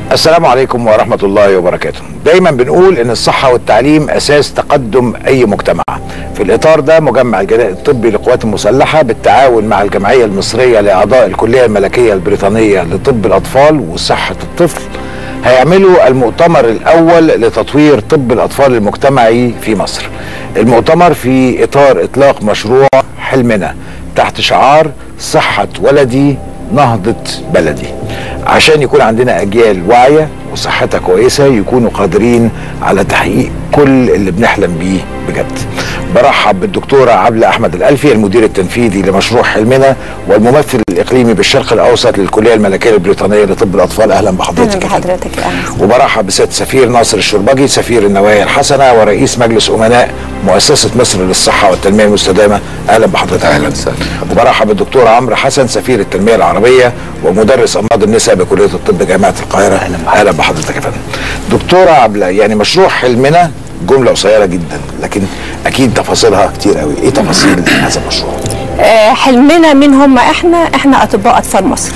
السلام عليكم ورحمة الله وبركاته دايما بنقول ان الصحة والتعليم اساس تقدم اي مجتمع في الاطار ده مجمع الجلاء الطبي للقوات المسلحة بالتعاون مع الجمعية المصرية لاعضاء الكلية الملكية البريطانية لطب الاطفال وصحة الطفل هيعملوا المؤتمر الاول لتطوير طب الاطفال المجتمعي في مصر المؤتمر في اطار اطلاق مشروع حلمنا تحت شعار صحة ولدي نهضة بلدي عشان يكون عندنا أجيال واعية وصحتها كويسة يكونوا قادرين على تحقيق كل اللي بنحلم بيه بجد برحب بالدكتورة عبلة أحمد الألفي المدير التنفيذي لمشروع حلمنا والممثل الإقليمي بالشرق الأوسط للكلية الملكية البريطانية لطب الأطفال أهلا بحضرتك اهلا بحضرتك يا أهلا. وبرحب بسيادة سفير ناصر الشربجي سفير النوايا الحسنة ورئيس مجلس أمناء مؤسسة مصر للصحة والتنمية المستدامة أهلا بحضرتك أهلا وسهلا. وبرحب بالدكتور عمرو حسن سفير التنمية العربية ومدرس أمراض النساء بكلية الطب جامعة القاهرة أهلا بحضرتك يا فندم دكتورة عبلة يعني مشروع حلمنا جملة قصيرة جدا لكن أكيد تفاصيلها كتير قوي إيه تفاصيل هذا المشروع؟ آه، حلمنا مين هم احنا احنا اطباء اطفال مصر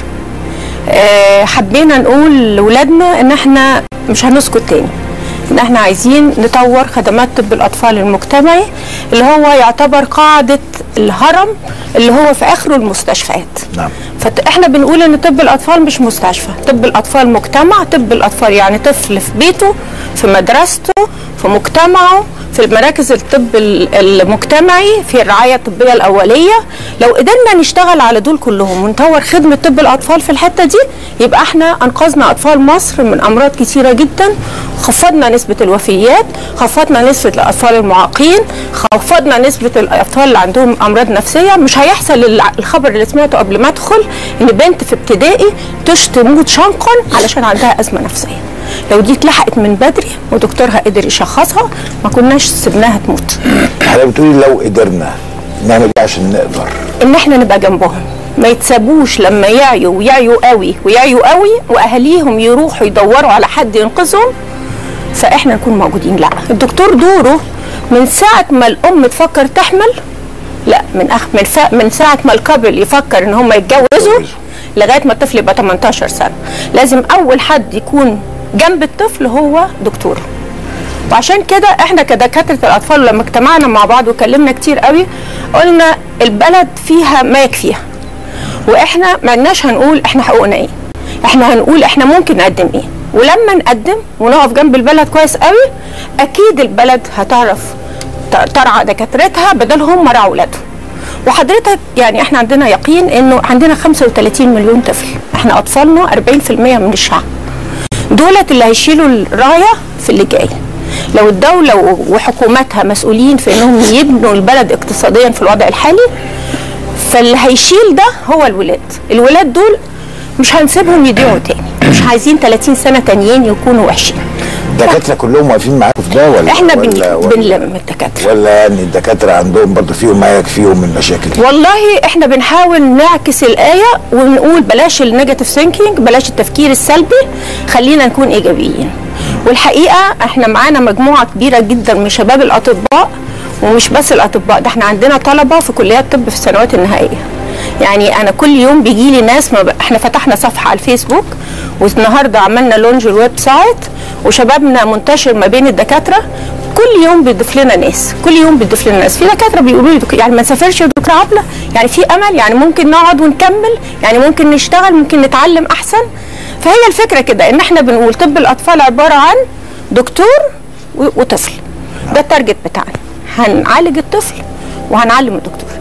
آه، حبينا نقول لاولادنا ان احنا مش هنسكت تاني ان احنا عايزين نطور خدمات طب الاطفال المجتمعي اللي هو يعتبر قاعده الهرم اللي هو في اخره المستشفيات نعم فاحنا بنقول ان طب الاطفال مش مستشفى طب الاطفال مجتمع طب الاطفال يعني طفل في بيته في مدرسته في مجتمعه في المراكز الطب ال- المجتمعي في الرعايه الطبيه الاوليه لو قدرنا نشتغل على دول كلهم ونطور خدمه طب الاطفال في الحته دي يبقى احنا انقذنا اطفال مصر من امراض كثيره جدا خفضنا نسبه الوفيات خفضنا نسبه الاطفال المعاقين خفضنا نسبه الاطفال اللي عندهم امراض نفسيه مش هيحصل الع- الخبر اللي سمعته قبل ما ادخل ان بنت في ابتدائي تشت تموت شنقا علشان عندها ازمه نفسيه لو دي اتلحقت من بدري ودكتورها قدر يشخصها ما كناش سيبناها تموت حضرتك بتقولي لو قدرنا نعمل ايه عشان نقدر ان احنا نبقى جنبهم ما يتسابوش لما يعيوا ويعيوا قوي ويعيوا قوي واهاليهم يروحوا يدوروا على حد ينقذهم فاحنا نكون موجودين لا الدكتور دوره من ساعه ما الام تفكر تحمل لا من أخ من, فا من ساعه ما الكابل يفكر ان هم يتجوزوا يتجوزوا. لغايه ما الطفل يبقى 18 سنه لازم اول حد يكون جنب الطفل هو دكتور وعشان كده احنا كدكاتره الاطفال لما اجتمعنا مع بعض وكلمنا كتير قوي قلنا البلد فيها ما يكفيها واحنا ما لناش هنقول احنا حقوقنا ايه احنا هنقول احنا ممكن نقدم ايه ولما نقدم ونقف جنب البلد كويس قوي اكيد البلد هتعرف ت- ترعى دكاترتها بدل هم رعوا اولادهم وحضرتك يعني احنا عندنا يقين انه عندنا 35 مليون طفل احنا اطفالنا 40% من الشعب دولت اللي هيشيلوا الرايه في اللي جاي لو الدولة و- وحكوماتها مسؤولين في انهم يبنوا البلد اقتصاديا في الوضع الحالي فاللي هيشيل ده هو الولاد الولاد دول مش هنسيبهم يضيعوا تاني مش عايزين 30 سنة تانيين يكونوا وحشين الدكاتره كلهم واقفين معاكم في ده ولا احنا بن... ولا ولا, بنلم الدكاترة ولا ان الدكاتره عندهم برضه فيهم ما يكفيهم من مشاكل والله احنا بنحاول نعكس الآية ونقول بلاش النيجاتيف ثينكينج بلاش التفكير السلبي خلينا نكون إيجابيين والحقيقة احنا معانا مجموعة كبيرة جدا من شباب الأطباء ومش بس الأطباء ده احنا عندنا طلبة في كليات طب في السنوات النهائية يعني انا كل يوم بيجي لي ناس ما ب... احنا فتحنا صفحه على الفيسبوك والنهارده عملنا لونج الويب سايت وشبابنا منتشر ما بين الدكاتره كل يوم بيضيف لنا ناس كل يوم بيضيف لنا ناس في دكاتره بيقولوا لي دك... يعني ما نسافرش يا دكتوره عبله يعني في امل يعني ممكن نقعد ونكمل يعني ممكن نشتغل ممكن نتعلم احسن فهي الفكره كده ان احنا بنقول طب الاطفال عباره عن دكتور و... وطفل ده التارجت بتاعنا هنعالج الطفل وهنعلم الدكتور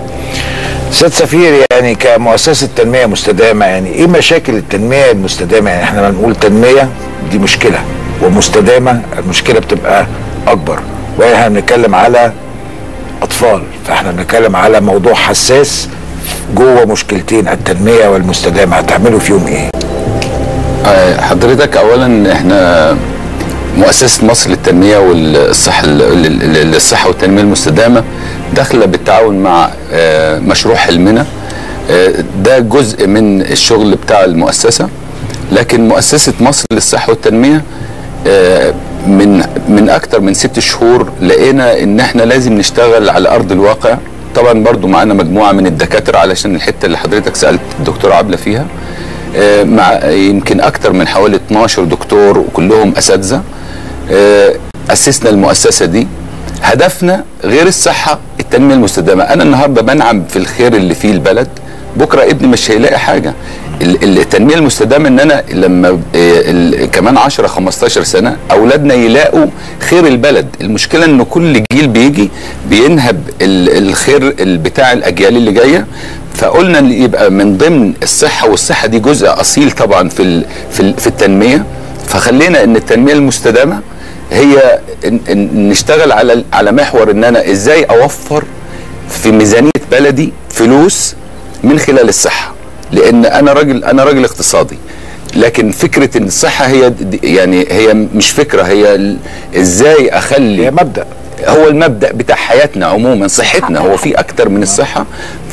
سيد سفير يعني كمؤسسه تنميه مستدامه يعني ايه مشاكل التنميه المستدامه يعني احنا لما نقول تنميه دي مشكله ومستدامه المشكله بتبقى اكبر واحنا بنتكلم على اطفال فاحنا بنتكلم على موضوع حساس جوه مشكلتين التنميه والمستدامه هتعملوا فيهم ايه؟ آه، حضرتك اولا احنا مؤسسه مصر للتنميه والصحه للصحه والتنميه المستدامه داخله بالتعاون مع آه، مشروع حلمنا آه، ده جزء من الشغل بتاع المؤسسه لكن مؤسسه مصر للصحه والتنميه آه، من من اكتر من ست شهور لقينا ان احنا لازم نشتغل على ارض الواقع طبعا برضو معانا مجموعه من الدكاتره علشان الحته اللي حضرتك سالت الدكتور عبله فيها آه، مع يمكن اكتر من حوالي 12 دكتور وكلهم اساتذه آه، اسسنا المؤسسه دي هدفنا غير الصحه التنميه المستدامه انا النهارده بنعم في الخير اللي فيه البلد بكره ابني مش هيلاقي حاجه ال- ال- التنميه المستدامه ان انا لما آه، ال- كمان 10 15 سنه اولادنا يلاقوا خير البلد المشكله ان كل جيل بيجي بينهب ال- الخير ال- بتاع الاجيال اللي جايه فقلنا ان يبقى من ضمن الصحه والصحه دي جزء اصيل طبعا في ال- في ال- في التنميه فخلينا ان التنميه المستدامه هي إن إن نشتغل على على محور ان انا ازاي اوفر في ميزانيه بلدي فلوس من خلال الصحه لان انا راجل انا راجل اقتصادي لكن فكره ان الصحه هي د- يعني هي مش فكره هي ال- ازاي اخلي هي مبدا هو المبدا بتاع حياتنا عموما صحتنا هو في اكتر من الصحه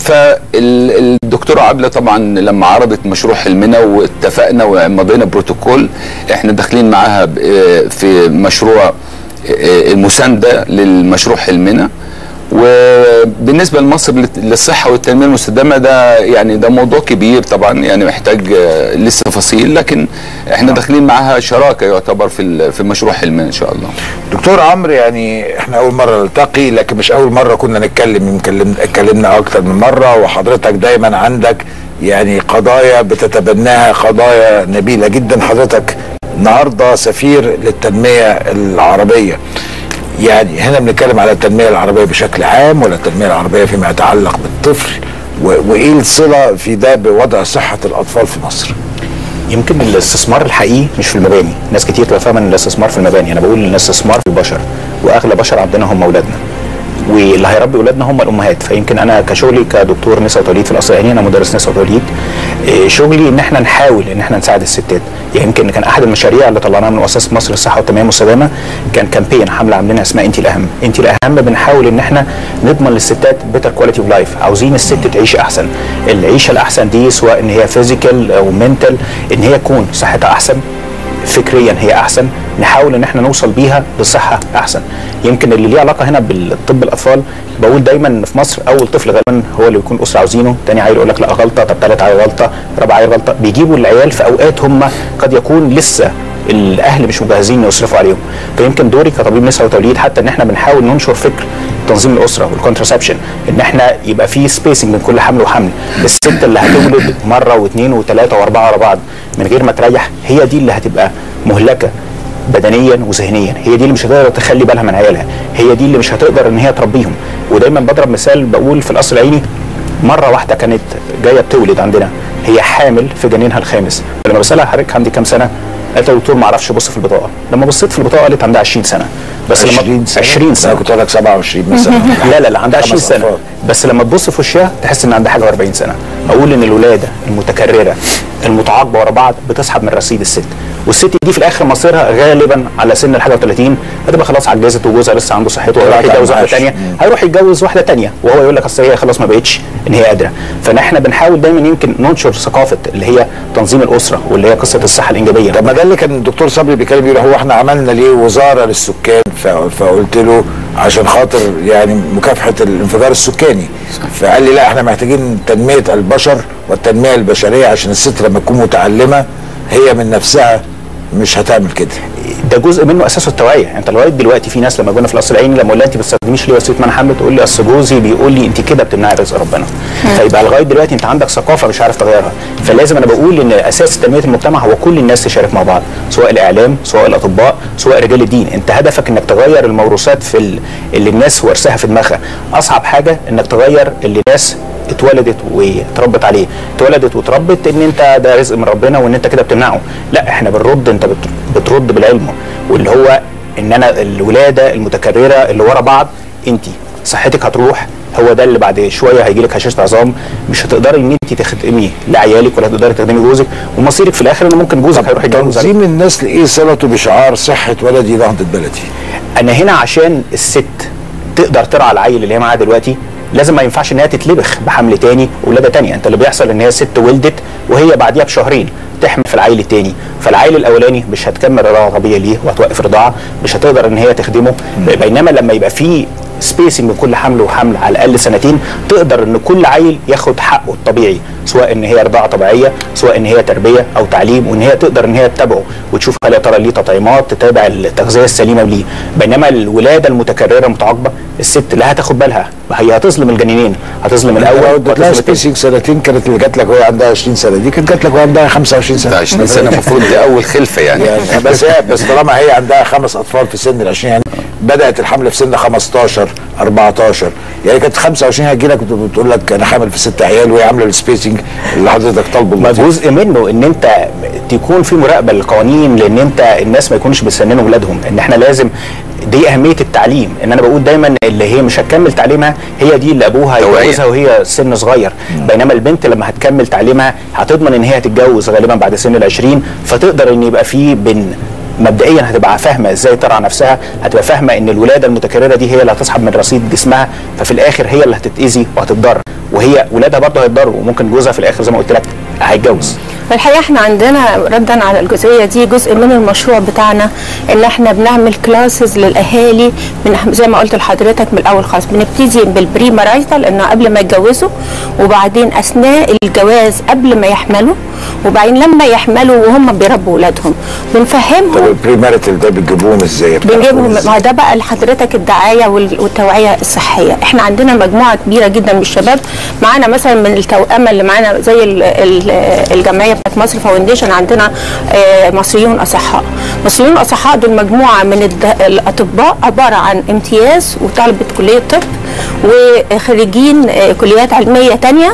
فالدكتوره عبله طبعا لما عرضت مشروع حلمنا واتفقنا ومضينا بروتوكول احنا داخلين معاها ب- آه، في مشروع آه، المسانده للمشروع حلمنا وبالنسبه لمصر للت- للصحه والتنميه المستدامه ده يعني ده موضوع كبير طبعا يعني محتاج آه، لسه تفاصيل لكن احنا داخلين معاها شراكه يعتبر في ال- في مشروع حلمنا ان شاء الله دكتور عمرو يعني احنا اول مره نلتقي لكن مش اول مره كنا نتكلم يمكن اتكلمنا اكتر من مره وحضرتك دايما عندك يعني قضايا بتتبناها قضايا نبيله جدا حضرتك النهارده سفير للتنميه العربيه يعني هنا بنتكلم على التنميه العربيه بشكل عام ولا التنميه العربيه فيما يتعلق بالطفل و- وايه الصله في ده بوضع صحه الاطفال في مصر؟ يمكن الاستثمار الحقيقي مش في المباني ناس كتير تبقى فاهمه ان الاستثمار في المباني انا بقول ان الاستثمار في البشر واغلى بشر عندنا هم اولادنا واللي هيربي اولادنا هم الامهات فيمكن انا كشغلي كدكتور نساء وتوليد في الاصل يعني انا مدرس نساء وتوليد إيه، شغلي ان احنا نحاول ان احنا نساعد الستات يعني يمكن كان احد المشاريع اللي طلعناها من مؤسسه مصر للصحه والتنميه المستدامه كان كامبين حمله عاملينها اسمها انت الاهم انت الاهم بنحاول ان احنا نضمن للستات بيتر كواليتي اوف لايف عاوزين الست تعيش احسن العيشه الاحسن دي سواء ان هي فيزيكال او منتال ان هي تكون صحتها احسن فكريا هي احسن نحاول ان احنا نوصل بيها لصحه احسن يمكن اللي ليه علاقه هنا بالطب الاطفال بقول دايما إن في مصر اول طفل غالبا هو اللي بيكون اسره عاوزينه تاني عيل يقول لك لا غلطه طب تالت عيل غلطه رابع عيل غلطه بيجيبوا العيال في اوقات هم قد يكون لسه الاهل مش مجهزين يصرفوا عليهم فيمكن دوري كطبيب نساء وتوليد حتى ان احنا بنحاول ننشر فكر تنظيم الاسره والكونترسبشن ان احنا يبقى في سبيسنج بين كل حمل وحمل الست اللي هتولد مره واثنين وثلاثه واربعه ورا بعض من غير ما تريح هي دي اللي هتبقى مهلكه بدنيا وذهنيا هي دي اللي مش هتقدر تخلي بالها من عيالها هي دي اللي مش هتقدر ان هي تربيهم ودايما بضرب مثال بقول في القصر العيني مره واحده كانت جايه بتولد عندنا هي حامل في جنينها الخامس لما بسالها حضرتك عندي كام سنه قالت لي يا دكتور ما اعرفش ابص في البطاقه لما بصيت في البطاقه قالت عندها 20 سنه بس 20 لما سنه 20 سنه انا كنت اقول لك 27 مثلا لا لا لا عندها 20 خمس سنه أطفال. بس لما تبص في وشها تحس ان عندها حاجه و40 سنه اقول ان الولاده المتكرره المتعاقبه ورا بعض بتسحب من رصيد الست والست دي في الاخر مصيرها غالبا على سن الحاجه و30 هتبقى خلاص عجزت وجوزها لسه عنده صحته وهيروح هيطلع يتجوز واحده معاش. ثانيه مم. هيروح يتجوز واحده ثانيه وهو يقول لك اصل هي خلاص ما بقتش ان هي قادره فنحن بنحاول دايما يمكن ننشر ثقافه اللي هي تنظيم الاسره واللي هي قصه الصحه الانجابيه طب ما ده اللي كان الدكتور صبري بيتكلم يقول هو احنا عملنا ليه وزاره للسكان ف- فقلت له عشان خاطر يعني مكافحه الانفجار السكاني فقال لي لا احنا محتاجين تنميه البشر والتنميه البشريه عشان الست لما تكون متعلمه هي من نفسها مش هتعمل كده ده جزء منه اساسه التوعيه انت لغايه دلوقتي في ناس لما جونا في القصر العيني لما اقول لها انت ما بتستخدميش ليه وسيله منع حمل تقول لي اصل جوزي بيقول لي انت كده بتمنعي رزق ربنا فيبقى لغايه دلوقتي انت عندك ثقافه مش عارف تغيرها فلازم انا بقول ان اساس تنميه المجتمع هو كل الناس تشارك مع بعض سواء الاعلام سواء الاطباء سواء رجال الدين انت هدفك انك تغير الموروثات في ال... اللي الناس ورثها في دماغها اصعب حاجه انك تغير اللي الناس اتولدت واتربت عليه اتولدت واتربت ان انت ده رزق من ربنا وان انت كده بتمنعه لا احنا بنرد انت بت- بترد بالعلم واللي هو ان انا الولاده المتكرره اللي ورا بعض انت صحتك هتروح هو ده اللي بعد شويه هيجي لك هشاشه عظام مش هتقدري ان انت تخدمي لعيالك ولا هتقدري تخدمي جوزك ومصيرك في الاخر ان ممكن جوزك هيروح يتجوز عليك تنظيم النسل ايه صلته بشعار صحه ولدي نهضه بلدي انا هنا عشان الست تقدر ترعى العيل اللي هي معاها دلوقتي لازم ما ينفعش ان هي تتلبخ بحمل تاني ولاده تانية انت اللي بيحصل ان هي ست ولدت وهي بعديها بشهرين تحمل في العيل التاني فالعيل الاولاني مش هتكمل رضاعه طبيعيه ليه وهتوقف رضاعه مش هتقدر ان هي تخدمه بينما لما يبقى في سبيسنج بين كل حمل وحمل على الاقل سنتين تقدر ان كل عيل ياخد حقه الطبيعي سواء ان هي رضاعه طبيعيه سواء ان هي تربيه او تعليم وان هي تقدر ان هي تتابعه وتشوف هل يا ترى ليه تطعيمات تتابع التغذيه السليمه ليه بينما الولاده المتكرره متعاقبه الست لا هتاخد بالها هي هتظلم الجنينين هتظلم الاول لو اديت لها وهتظلم التاني. سبيسينج سنتين كانت اللي جات لك وهي عندها 20 سنه دي كانت جات لك وهي عندها 25 سنه ده 20 سنه المفروض دي اول خلفه يعني يعني بس هي بس طالما هي عندها خمس اطفال في سن ال 20 يعني بدات الحمل في سن 15 14 يعني كانت 25 هتجي لك بتقول لك انا حامل في ست عيال وهي عامله السبيسنج اللي حضرتك طالبه ما اللطيف. جزء منه ان انت تكون في مراقبه للقوانين لان انت الناس ما يكونوش بيسننوا ولادهم ان احنا لازم دي اهميه التعليم ان انا بقول دايما اللي هي مش هتكمل تعليمها هي دي اللي ابوها توعية. يجوزها وهي سن صغير بينما البنت لما هتكمل تعليمها هتضمن ان هي هتتجوز غالبا بعد سن ال 20 فتقدر ان يبقى في بين مبدئيا هتبقى فاهمه ازاي ترعى نفسها هتبقى فاهمه ان الولاده المتكرره دي هي اللي هتسحب من رصيد جسمها ففي الاخر هي اللي هتتاذي وهتتضرر وهي ولادها برضه هيتضروا وممكن جوزها في الاخر زي ما قلت لك هيتجوز الحقيقه احنا عندنا ردا على الجزئيه دي جزء من المشروع بتاعنا ان احنا بنعمل كلاسز للاهالي من زي ما قلت لحضرتك من الاول خالص بنبتدي بالبري مارايتال انه قبل ما يتجوزوا وبعدين اثناء الجواز قبل ما يحملوا وبعدين لما يحملوا وهم بيربوا اولادهم بنفهمهم طب البريماريتال ده بتجيبوهم ازاي؟ بنجيبهم إزاي؟ ما ده بقى لحضرتك الدعايه وال- والتوعيه الصحيه احنا عندنا مجموعه كبيره جدا من الشباب معانا مثلا من التوأمه اللي معانا زي ال- ال- الجمعيه بتاعت مصر فاونديشن عندنا آه، مصريون اصحاء مصريون اصحاء دول مجموعه من الد- الاطباء عباره عن امتياز وطلبه كليه طب وخريجين آه، كليات علميه تانية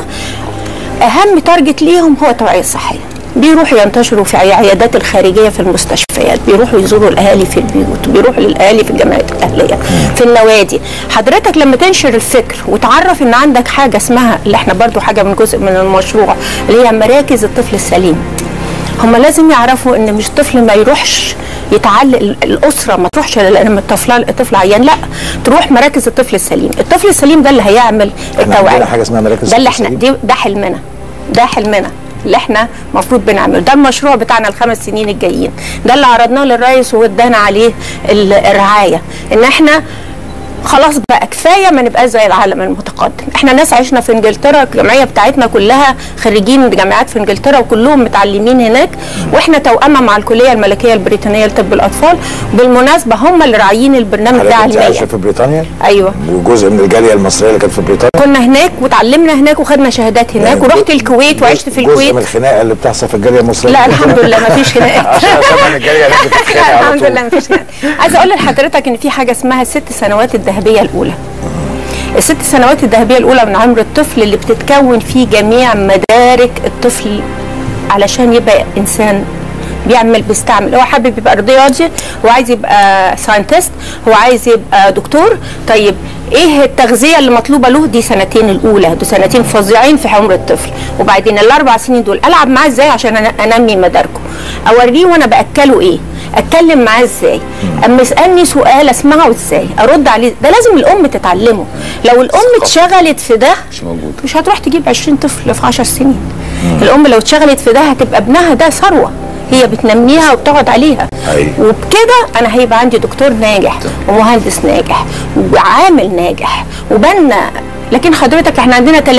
اهم تارجت ليهم هو التوعيه الصحيه بيروحوا ينتشروا في عيادات الخارجيه في المستشفيات بيروحوا يزوروا الاهالي في البيوت بيروحوا للاهالي في الجمعيات الاهليه في النوادي حضرتك لما تنشر الفكر وتعرف ان عندك حاجه اسمها اللي احنا برضو حاجه من جزء من المشروع اللي هي مراكز الطفل السليم هم لازم يعرفوا ان مش طفل ما يروحش يتعلق الاسره ما تروحش لما الطفل الطفل عيان لا تروح مراكز الطفل السليم الطفل السليم ده اللي هيعمل احنا التوعيه عندنا حاجه اسمها مراكز ده اللي الطفل احنا السليم. دي ده حلمنا ده حلمنا اللي احنا المفروض بنعمله ده المشروع بتاعنا الخمس سنين الجايين ده اللي عرضناه للرئيس وادانا عليه ال- الرعايه ان احنا خلاص بقى كفايه ما نبقاش زي العالم المتقدم احنا ناس عشنا في انجلترا الجمعيه بتاعتنا كلها خريجين جامعات في انجلترا وكلهم متعلمين هناك واحنا توأمة مع الكليه الملكيه البريطانيه لطب الاطفال بالمناسبه هم اللي راعيين البرنامج ده حضرتك انت عايشه علميا في بريطانيا ايوه وجزء من الجاليه المصريه اللي كانت في بريطانيا كنا هناك وتعلمنا هناك وخدنا شهادات هناك يعني ورحت جزء- الكويت وعشت في جزء الكويت من الخناقه اللي بتحصل في الجاليه المصريه لا الحمد لله ما فيش خناقات عشان طبعا الجاليه هناك بتتخانق لا على الحمد طول. لله ما فيش خناقات عايزه اقول لحضرتك ان في حاجه اسمها الست سنوات الذهبيه الاولى الست سنوات الذهبيه الاولى من عمر الطفل اللي بتتكون فيه جميع مدارك الطفل علشان يبقى انسان بيعمل بيستعمل هو حابب يبقى رياضي هو عايز يبقى ساينتست هو عايز يبقى دكتور طيب ايه التغذيه اللي مطلوبه له دي سنتين الاولى دول سنتين فظيعين في عمر الطفل وبعدين الاربع سنين دول العب معاه ازاي عشان أنا انمي مداركه اوريه وانا باكله ايه اتكلم معاه ازاي اما يسالني سؤال اسمعه ازاي ارد عليه ده لازم الام تتعلمه لو الام اتشغلت في ده مش موجود مش هتروح تجيب 20 طفل في 10 سنين الام لو اتشغلت في ده هتبقى ابنها ده ثروه هي بتنميها وبتقعد عليها أيوة. وبكده انا هيبقى عندي دكتور ناجح ومهندس ناجح وعامل ناجح وبنا لكن حضرتك احنا عندنا 30%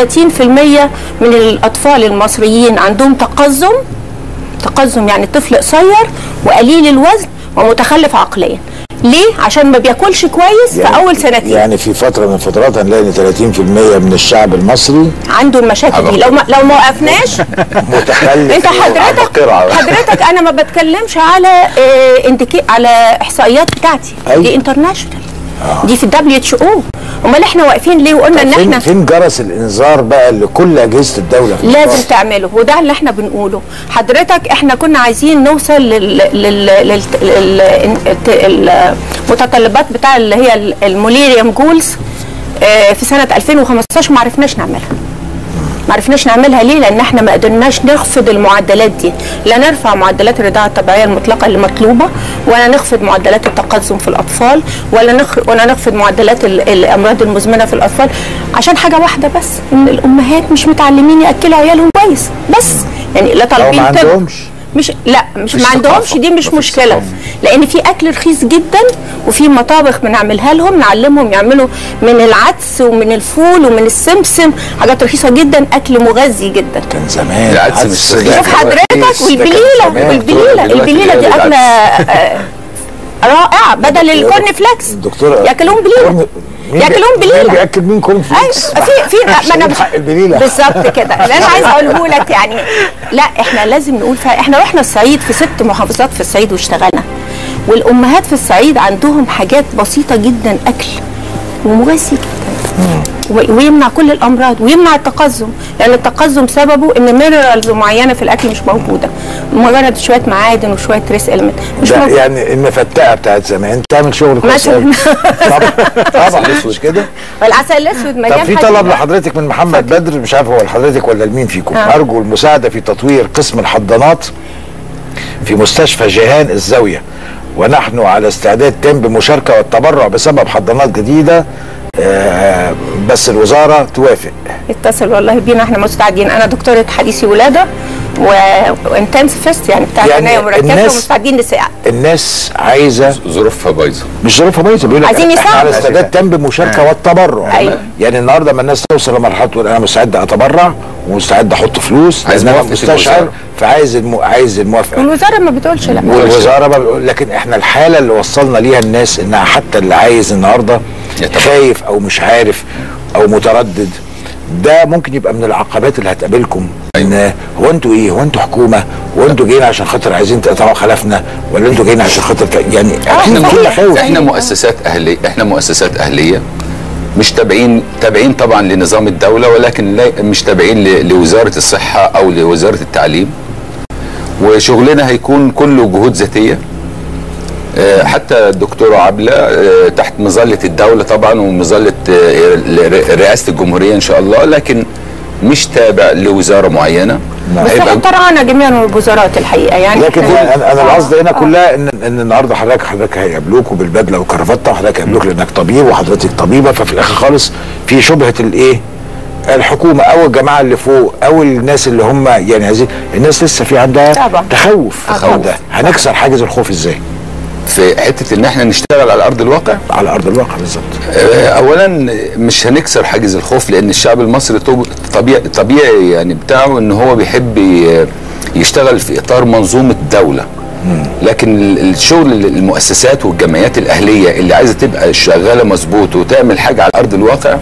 من الاطفال المصريين عندهم تقزم تقزم يعني طفل قصير وقليل الوزن ومتخلف عقليا ليه عشان ما بياكلش كويس في اول سنتين يعني في فتره من الفترات هنلاقي ان 30% من الشعب المصري عنده المشاكل دي لو ما لو ما وقفناش متخلف انت حضرتك قرعة. حضرتك انا ما بتكلمش على اه انديكي على احصائيات بتاعتي أيوة. دي انترناشونال دي في الدبليو اتش او امال احنا واقفين ليه وقلنا ان فين احنا فين جرس الانذار بقى لكل اجهزه الدوله في لازم الموضوع؟ تعمله وده اللي احنا بنقوله حضرتك احنا كنا عايزين نوصل لل لل لل لل- المتطلبات بتاع اللي هي الموليريوم جولز اه، في سنه 2015 ما عرفناش نعملها ما عرفناش نعملها ليه لان احنا ما قدرناش نخفض المعدلات دي لا نرفع معدلات الرضاعه الطبيعيه المطلقه اللي مطلوبه ولا نخفض معدلات التقزم في الاطفال ولا نخ... ولا نخفض معدلات ال- الامراض المزمنه في الاطفال عشان حاجه واحده بس ان الامهات مش متعلمين ياكلوا عيالهم كويس بس يعني لا او طالبين ما طب عندهمش مش لا مش مش ما عندهمش ثقافة. دي مش مفيش مشكله ثقافة. لان في اكل رخيص جدا وفي مطابخ بنعملها لهم نعلمهم يعملوا من العدس ومن الفول ومن السمسم حاجات رخيصه جدا اكل مغذي جدا كان زمان العدس عدس مش ده رخيص. شوف كان حضرتك رخيص. ده كان والبليله زمان. والبليله دلوقتي البليله دي بيعمل اكله آه، رائعه بدل الكورن فليكس الدكتورة ياكلوهم بليله مين ياكلوهم بي- مين بليله بياكل مين كورن ايوه فليكس في في ما انا عشان حق البليله بالظبط كده اللي انا عايزه اقوله لك يعني لا احنا لازم نقول فا احنا رحنا الصعيد في ست محافظات في الصعيد واشتغلنا والامهات في الصعيد عندهم حاجات بسيطه جدا اكل ومغذي جدا و- ويمنع كل الامراض ويمنع التقزم لان التقزم سببه ان مينرالز معينه في الاكل مش موجوده مجرد شويه معادن وشويه ريس المنت مش ده موجوده يعني المفتقه بتاعت زمان تعمل شغل كويس مثلا. أوي. طبعا طبعا مش كده والعسل الاسود مليان طب في حاجة طلب حلوة. لحضرتك من محمد بدر مش عارف هو لحضرتك ولا لمين فيكم آه. ارجو المساعده في تطوير قسم الحضانات في مستشفى جيهان الزاويه ونحن على استعداد تام بمشاركه والتبرع بسبب حضانات جديده آه بس الوزاره توافق اتصل والله بينا احنا مستعدين انا دكتوره حديثي ولاده وانتنسفست يعني بتاع يعني عنايه مركزه الناس- ومستعدين نساعد الناس عايزه ظروفها بايظه مش ظروفها بايظه بيقول لك عايزين احنا على يساعدوا. استعداد تام بمشاركه والتبرع أيوة. يعني النهارده لما الناس توصل لمرحله تقول انا مستعد اتبرع ومستعد احط فلوس عايز لان انا موافقة مستشعر الوزارة. فعايز الم... عايز الموافقه والوزاره ما بتقولش لا والوزاره ما بتقول لكن احنا الحاله اللي وصلنا ليها الناس انها حتى اللي عايز النهارده يتبرع. خايف او مش عارف او متردد ده ممكن يبقى من العقبات اللي هتقابلكم ان هو انتوا ايه هو انتوا حكومه هو انتوا جايين عشان خاطر عايزين تقطعوا خلفنا ولا انتوا جايين عشان خاطر ت- يعني اكيد صحيح. في مخاوف احنا مؤسسات اهليه احنا مؤسسات اهليه مش تابعين تابعين طبعا لنظام الدوله ولكن لا مش تابعين ل- لوزاره الصحه او لوزاره التعليم وشغلنا هيكون كله جهود ذاتيه آه، حتى الدكتورة عبلة آه، تحت مظلة الدولة طبعا ومظلة آه، ر- رئاسة الجمهورية إن شاء الله لكن مش تابع لوزارة معينة بس هيبقى- احنا طرعنا جميع الوزارات الحقيقه يعني لكن إحنا- انا انا آه. القصد هنا آه. كلها ان ان النهارده حضرتك حضرتك هيقابلوكوا بالبدله والكرافته وحضرتك هيقابلوك لانك طبيب وحضرتك طبيبه ففي الاخر خالص في شبهه الايه؟ الحكومه او الجماعه اللي فوق او الناس اللي هم يعني عايزين الناس لسه في عندها طبعا. تخوف آه، تخوف طبعا. ده هنكسر حاجز الخوف ازاي؟ في حتة إن إحنا نشتغل على أرض الواقع على ارض الواقع بالظبط آه، اولا مش هنكسر حاجز الخوف لان الشعب المصري طب- طبيعي طبيعي يعني بتاعه ان هو بيحب ي- يشتغل في اطار منظومه دوله لكن ال- الشغل ال- المؤسسات والجمعيات الاهليه اللي عايزه تبقى شغاله مظبوط وتعمل حاجه على ارض الواقع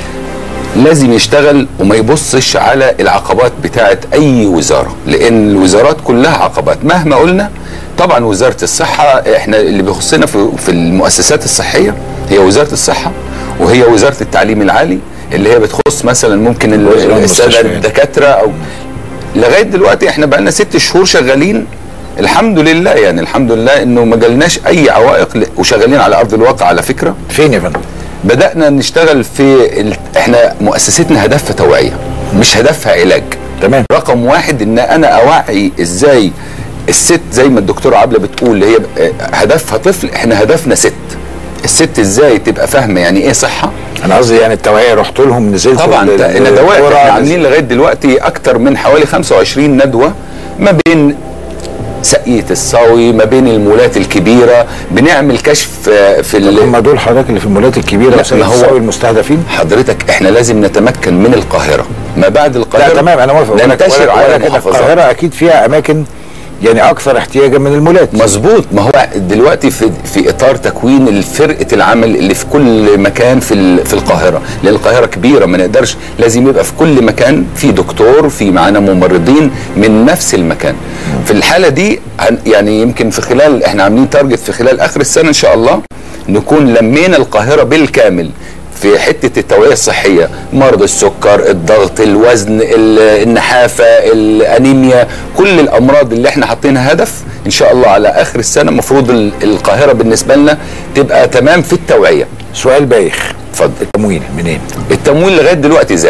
لازم يشتغل وما يبصش على العقبات بتاعه اي وزاره لان الوزارات كلها عقبات مهما قلنا طبعا وزاره الصحه احنا اللي بيخصنا في, في المؤسسات الصحيه هي وزاره الصحه وهي وزاره التعليم العالي اللي هي بتخص مثلا ممكن ال- وزارة الساده المستشفيات. الدكاتره او لغايه دلوقتي احنا بقالنا ست شهور شغالين الحمد لله يعني الحمد لله انه ما جالناش اي عوائق ل- وشغالين على ارض الواقع على فكره فين يا فندم؟ بدأنا نشتغل في ال... احنا مؤسستنا هدفها توعية مش هدفها علاج تمام رقم واحد ان انا اوعي ازاي الست زي ما الدكتورة عبلة بتقول هي ب- هدفها طفل احنا هدفنا ست الست ازاي تبقى فاهمة يعني ايه صحة انا قصدي يعني التوعيه رحت لهم نزلت طبعا لل- الندوات للقرى، احنا عاملين لغايه دلوقتي اكتر من حوالي 25 ندوه ما بين سقية الصاوي ما بين المولات الكبيرة بنعمل كشف آه، في طب ال- هم دول حضرتك اللي في المولات الكبيره لا، وسيد ما هو- الصاوي المستهدفين؟ حضرتك احنا لازم نتمكن من القاهرة ما بعد القاهرة لا تمام انا موافق ولكن- ننتشر على ولكن المحافظات القاهره اكيد فيها اماكن يعني اكثر احتياجا من المولات مظبوط ما هو دلوقتي في في اطار تكوين فرقه العمل اللي في كل مكان في ال- في القاهره لان القاهره كبيره ما نقدرش لازم يبقى في كل مكان في دكتور في معانا ممرضين من نفس المكان في الحاله دي هن- يعني يمكن في خلال احنا عاملين تارجت في خلال اخر السنه ان شاء الله نكون لمينا القاهره بالكامل في حته التوعيه الصحيه مرض السكر الضغط الوزن ال- النحافه الانيميا كل الامراض اللي احنا حاطينها هدف ان شاء الله على اخر السنه المفروض ال- القاهره بالنسبه لنا تبقى تمام في التوعيه سؤال بايخ اتفضل التمويل منين؟ التمويل لغايه دلوقتي ذاتي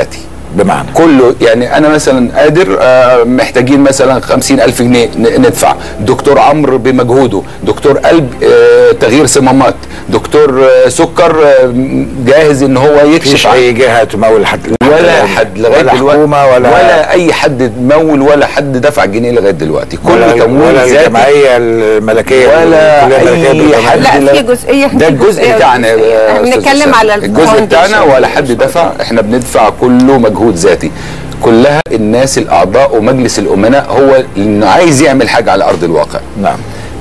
بمعنى كله يعني انا مثلا قادر آه، محتاجين مثلا خمسين الف جنيه ن- ندفع دكتور عمرو بمجهوده دكتور قلب آه، تغيير صمامات دكتور آه، سكر آه، جاهز ان هو يكشف مفيش عن- اي جهه تمول حد ولا حد لغايه ولا دلوقتي حكومه ولا ولا اي حد مول ولا حد دفع جنيه لغايه دلوقتي ولا كل تمويل ولا ذاتي الجمعيه الملكيه ولا الكلية الملكية اي حد بالجمعية. لا، في لا- جزئية- ده في الجزء جزئية بتاعنا يا وجزئية. أستاذ بنتكلم حسام. على الجزء الfoundation. بتاعنا ولا حد دفع احنا بندفع كله مجهود ذاتي كلها الناس الاعضاء ومجلس الامناء هو اللي عايز يعمل حاجه على ارض الواقع نعم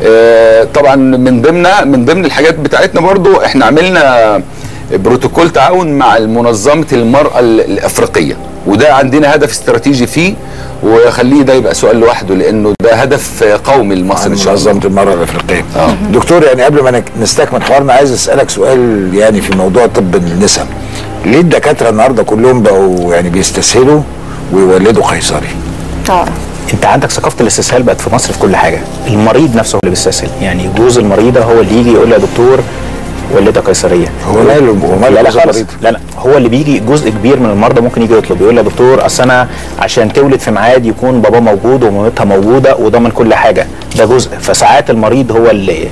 آه، طبعا من ضمنها من ضمن الحاجات بتاعتنا برضو احنا عملنا بروتوكول تعاون مع منظمه المراه ال- الافريقيه وده عندنا هدف استراتيجي فيه وخليه ده يبقى سؤال لوحده لانه ده هدف قومي لمصر عن ان شاء الله منظمه المراه الافريقيه دكتور يعني قبل ما نك- نستكمل حوارنا عايز اسالك سؤال يعني في موضوع طب النساء ليه الدكاتره النهارده كلهم بقوا يعني بيستسهلوا ويولدوا قيصري اه انت عندك ثقافه الاستسهال بقت في مصر في كل حاجه المريض نفسه هو اللي بيستسهل يعني جوز المريضه هو اللي يجي يقول له يا دكتور ولدها قيصريه هو ماله هو ماله لا لا جوز خالص المريض؟ لا لا هو اللي بيجي جزء كبير من المرضى ممكن يجي يطلب يقول يا دكتور اصل انا عشان تولد في ميعاد يكون بابا موجود ومامتها موجوده وضامن كل حاجه ده جزء فساعات المريض هو اللي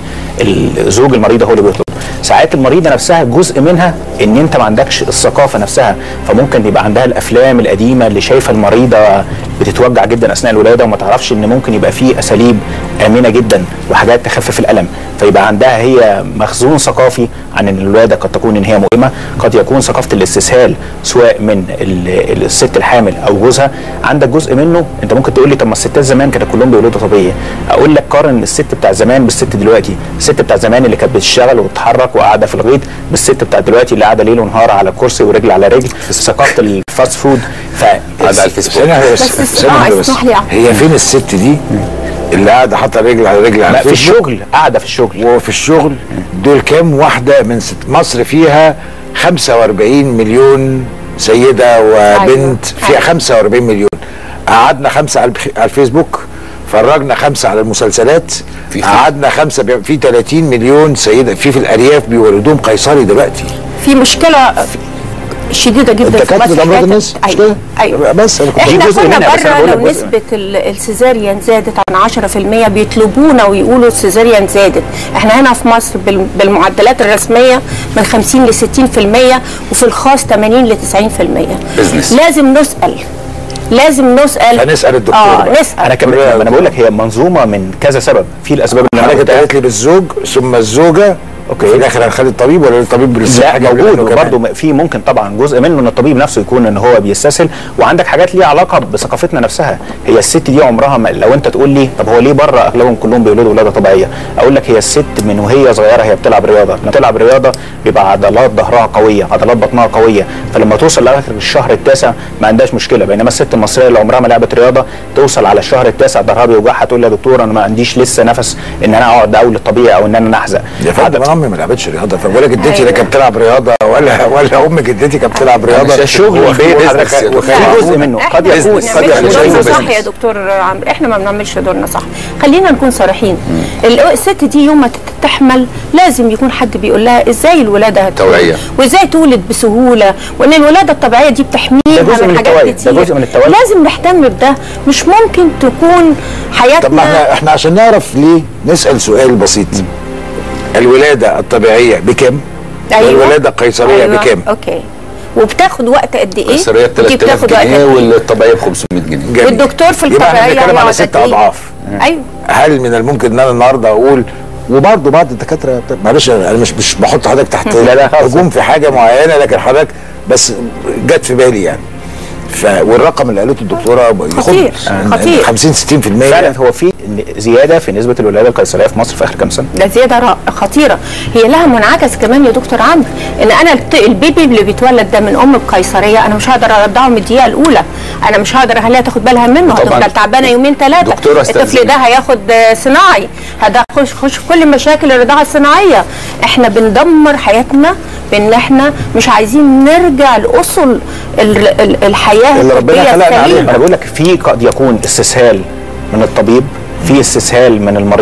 الزوج المريض هو اللي بيطلب ساعات المريضه نفسها جزء منها ان انت ما عندكش الثقافه نفسها فممكن يبقى عندها الافلام القديمه اللي شايفه المريضه بتتوجع جدا اثناء الولاده وما تعرفش ان ممكن يبقى فيه اساليب امنه جدا وحاجات تخفف الالم فيبقى عندها هي مخزون ثقافي عن ان الولاده قد تكون ان هي مؤلمه قد يكون ثقافه الاستسهال سواء من ال- الست الحامل او جوزها عندك جزء منه انت ممكن تقول لي طب ما الستات زمان كانوا كلهم بيولدوا طبيعي اقول لك قارن الست بتاع زمان بالست دلوقتي الست بتاع زمان اللي كانت بتشتغل وتتحرك وقاعده في الغيط بالست بتاع دلوقتي اللي قاعده ليل ونهار على كرسي ورجل على رجل ثقافه الفاست فود ف قاعد على الفيسبوك ثانية بس بس اس- ثانية آه، واحدة بس اسمح لي يا عم. هي فين الست دي اللي قاعده حاطه رجل على رجل على لا في الفيسبوك الشغل قاعده في الشغل وفي الشغل دول كام واحده من ست مصر فيها 45 مليون سيده وبنت فيها أيوة. 45 مليون قعدنا خمسه على البخ- على الفيسبوك فرجنا خمسه على المسلسلات في- قعدنا خمسه بي- في 30 مليون سيده في في الارياف بيولدوهم قيصري دلوقتي في مشكله شديده جدا في الدكاتره مصر ده امراض حكاية- الناس مش ايوه كده؟ ايوه بس أنا كنت- احنا جزء كنا منها، بس أنا بره بقول لك لو جزء. نسبه ال- السيزاريان زادت عن 10% بيطلبونا ويقولوا السيزاريان زادت احنا هنا في مصر بال- بالمعدلات الرسميه من 50 ل 60% وفي الخاص 80 ل 90% بزنس. لازم نسال لازم نسال فنسأل الدكتور اه بقى. نسال انا كمان ما انا بقول لك هي منظومه من كذا سبب في الاسباب اللي انا حضرتك قلتها قالت لي بالزوج ثم الزوجه أوكي. في الاخر هنخلي الطبيب ولا الطبيب بالصحه لا موجود وبرضه في ممكن طبعا جزء منه ان الطبيب نفسه يكون ان هو بيستسهل وعندك حاجات ليها علاقه بثقافتنا نفسها هي الست دي عمرها ما لو انت تقول لي طب هو ليه بره اغلبهم كلهم بيولدوا ولاده طبيعيه اقول لك هي الست من وهي صغيره هي بتلعب رياضه لما تلعب رياضه بيبقى عضلات ظهرها قويه عضلات بطنها قويه فلما توصل لاخر الشهر التاسع ما عندهاش مشكله بينما الست المصريه اللي عمرها ما لعبت رياضه توصل على الشهر التاسع ظهرها بيوجعها تقول لي يا دكتور انا ما عنديش لسه نفس ان انا اقعد اولد طبيعي او ان انا نحزق يا فندم انا امي ما لعبتش رياضه فبقول لك جدتي لا كانت بتلعب رياضه ولا ولا ام جدتي كانت بتلعب رياضه شايف شغل وخ- البيت وحضرتك- بس يا دكتور. وخلي في جزء عمود. منه احنا قد يكون ما قد بنعملش يكون دورنا شايفه صح business. يا دكتور عمرو احنا ما بنعملش دورنا صح خلينا نكون صريحين ال- الست دي يوم ما تحمل لازم يكون حد بيقول لها ازاي الولاده هتكون توعية. وازاي تولد بسهوله وان الولاده الطبيعيه دي بتحميها ده جزء من من حاجات التوعية، ده كتير جزء من التوعية. لازم نهتم بده مش ممكن تكون طب ما احنا حياتنا احنا عشان نعرف ليه نسال سؤال بسيط الولاده الطبيعيه بكام؟ والولاده القيصريه أيوة. بكام؟ اوكي وبتاخد وقت قد ايه؟ القيصريه ب ودي 3000 بتاخد وقت جنيه قد إيه؟ والطبيعيه ب 500 جنيه جميل. والدكتور في يبقى احنا الطبيعيه بنتكلم على هيقعد ست قد إيه؟ اضعاف ايوه هل من الممكن ان انا النهارده اقول وبرضه بعض الدكاتره معلش انا مش مش بحط حضرتك تحت لا لا خالص. هجوم في حاجه معينه لكن حضرتك بس جت في بالي يعني ف والرقم اللي قالته الدكتوره خطير، خطير. 50 60% فعلا هو في زياده في نسبه الولاده القيصريه في مصر في اخر كام سنه ده زياده را- خطيره هي لها منعكس كمان يا دكتور عمرو ان انا الت- البيبي اللي بيتولد ده من ام بقيصريه انا مش هقدر ارضعه من الدقيقه الاولى انا مش هقدر اخليها تاخد بالها منه طبعاً. هتفضل تعبانه يومين ثلاثه دكتورة الطفل استأذنك. ده هياخد آه، صناعي هذا خش خش في كل مشاكل الرضاعه الصناعيه احنا بندمر حياتنا بان احنا مش عايزين نرجع لاصل ال- ال- الحياه اللي ربنا الطبية خلقنا عليها. السليمة. انا بقول لك في قد يكون استسهال من الطبيب في استسهال من المريضه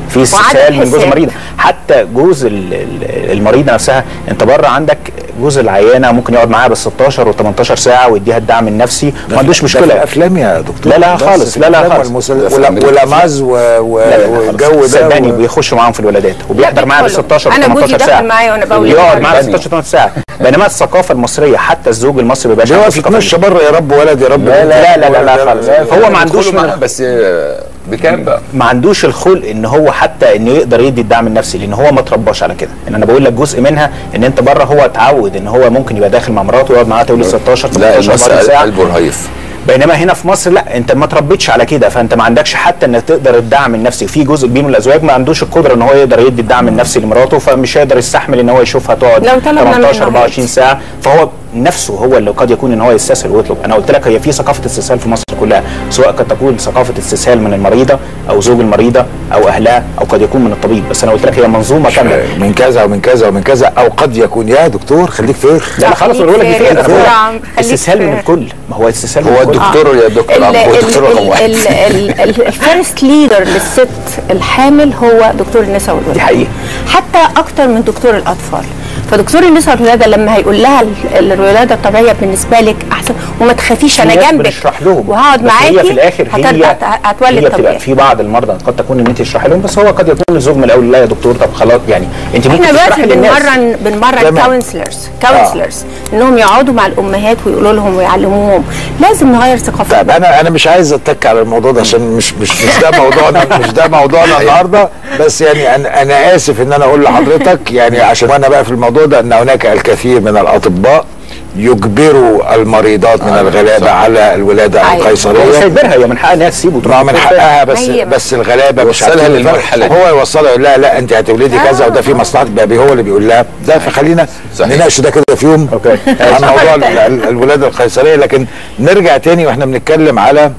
في استسهال وعدم من جوز حساب. المريضه حتى جوز ال- ال- المريضه نفسها انت بره عندك جوز العيانه ممكن يقعد معاها بال 16 و 18 ساعه ويديها الدعم النفسي ما عندوش ده في مشكله الافلام يا دكتور لا لا بس خالص، في لا لا الأفلام خالص. والمسل- ده في ولا- أمريكا. ولماز و- و- لا لا لا والجو خالص. ده صدقني و- بيخشوا معاهم في الولادات وبيحضر معاها بال بيدخلوا. 16 و أنا جوزي 18 دخل ساعه معايا وأنا بولد. يقعد معاها تاني. 16 18 ساعه بينما الثقافه المصريه حتى الزوج المصري بيبقى بيقعد يتمشى بره يا رب ولد يا رب لا لا لا لا, لا خالص هو ما عندوش يدخلوا من معاها بس آه، بكام بقى؟ ما عندوش الخلق ان هو حتى انه يقدر يدي الدعم النفسي لان هو ما اترباش على كده ان انا بقول لك جزء منها ان انت بره هو اتعود ان هو ممكن يبقى داخل مع مراته ويقعد معاها تولد 16 لا 18 المصري 24 ساعه قلبه رهيف بينما هنا في مصر لا انت ما تربيتش على كده فانت ما عندكش حتى انك تقدر الدعم النفسي في جزء كبير من الازواج ما عندوش القدره ان هو يقدر يدي الدعم النفسي لمراته فمش هيقدر يستحمل ان هو يشوفها تقعد لو طلبنا 18 منه 24 ساعه فهو نفسه هو اللي قد يكون ان هو يستسهل ويطلب انا قلت لك هي في ثقافه استسهال في مصر كلها سواء قد تكون ثقافه استسهال من المريضه او زوج المريضه او اهلها او قد يكون من الطبيب بس انا قلت لك هي منظومه كامله من كذا ومن كذا ومن كذا او قد يكون يا دكتور خليك فيخ لا لا خلاص خليك بقول لك دي فارغ فين يا دكتور عم، خليك استسهال من فارغ. الكل ما هو استسهال من هو الكل الدكتور يا دكتور عم هو الدكتور رقم واحد الفيرست ليدر للست الحامل هو دكتور النساء والولاده دي حقيقة. حتى اكتر من دكتور الاطفال فدكتور النساء والولاده لما هيقول لها ال- الولاده الطبيعيه بالنسبه لك احسن وما تخافيش انا في ناس جنبك بنشرح لهم وهقعد بس معاكي هي في الاخر هي هترجع ت- هتولد هي بتبقى طبيعي في بعض المرضى قد تكون ان انت تشرحي لهم بس هو قد يكون الزوج من الاول لا يا دكتور طب خلاص يعني انت ممكن احنا دلوقتي تشرحي للناس بنمرن بنمرن تمام. كونسلرز كونسلرز انهم يقعدوا مع الامهات ويقولوا لهم ويعلموهم لازم نغير ثقافتنا طيب انا انا مش عايز اتك على الموضوع ده عشان مش مش مش ده موضوعنا مش ده موضوعنا النهارده بس يعني انا انا اسف ان انا اقول لحضرتك يعني عشان وانا بقى في الموضوع ده ان هناك الكثير من الاطباء يجبروا المريضات من آه، الغلابه صح. على الولاده أيوة. هو مش القيصريه هيجبرها هي من حقها ان هي تسيبه تروح ما من دكتور تاني. حقها بس هي- بس الغلابه مش وصلها عارفين للمرحلة دي. هو يوصلها يقول لها لا انت هتولدي كذا وده في مصلحتك بقى هو اللي بيقول لها ده فخلينا صحيح. نناقش ده كده في يوم أوكي. عن موضوع ال- ال- الولاده القيصريه لكن نرجع تاني واحنا بنتكلم على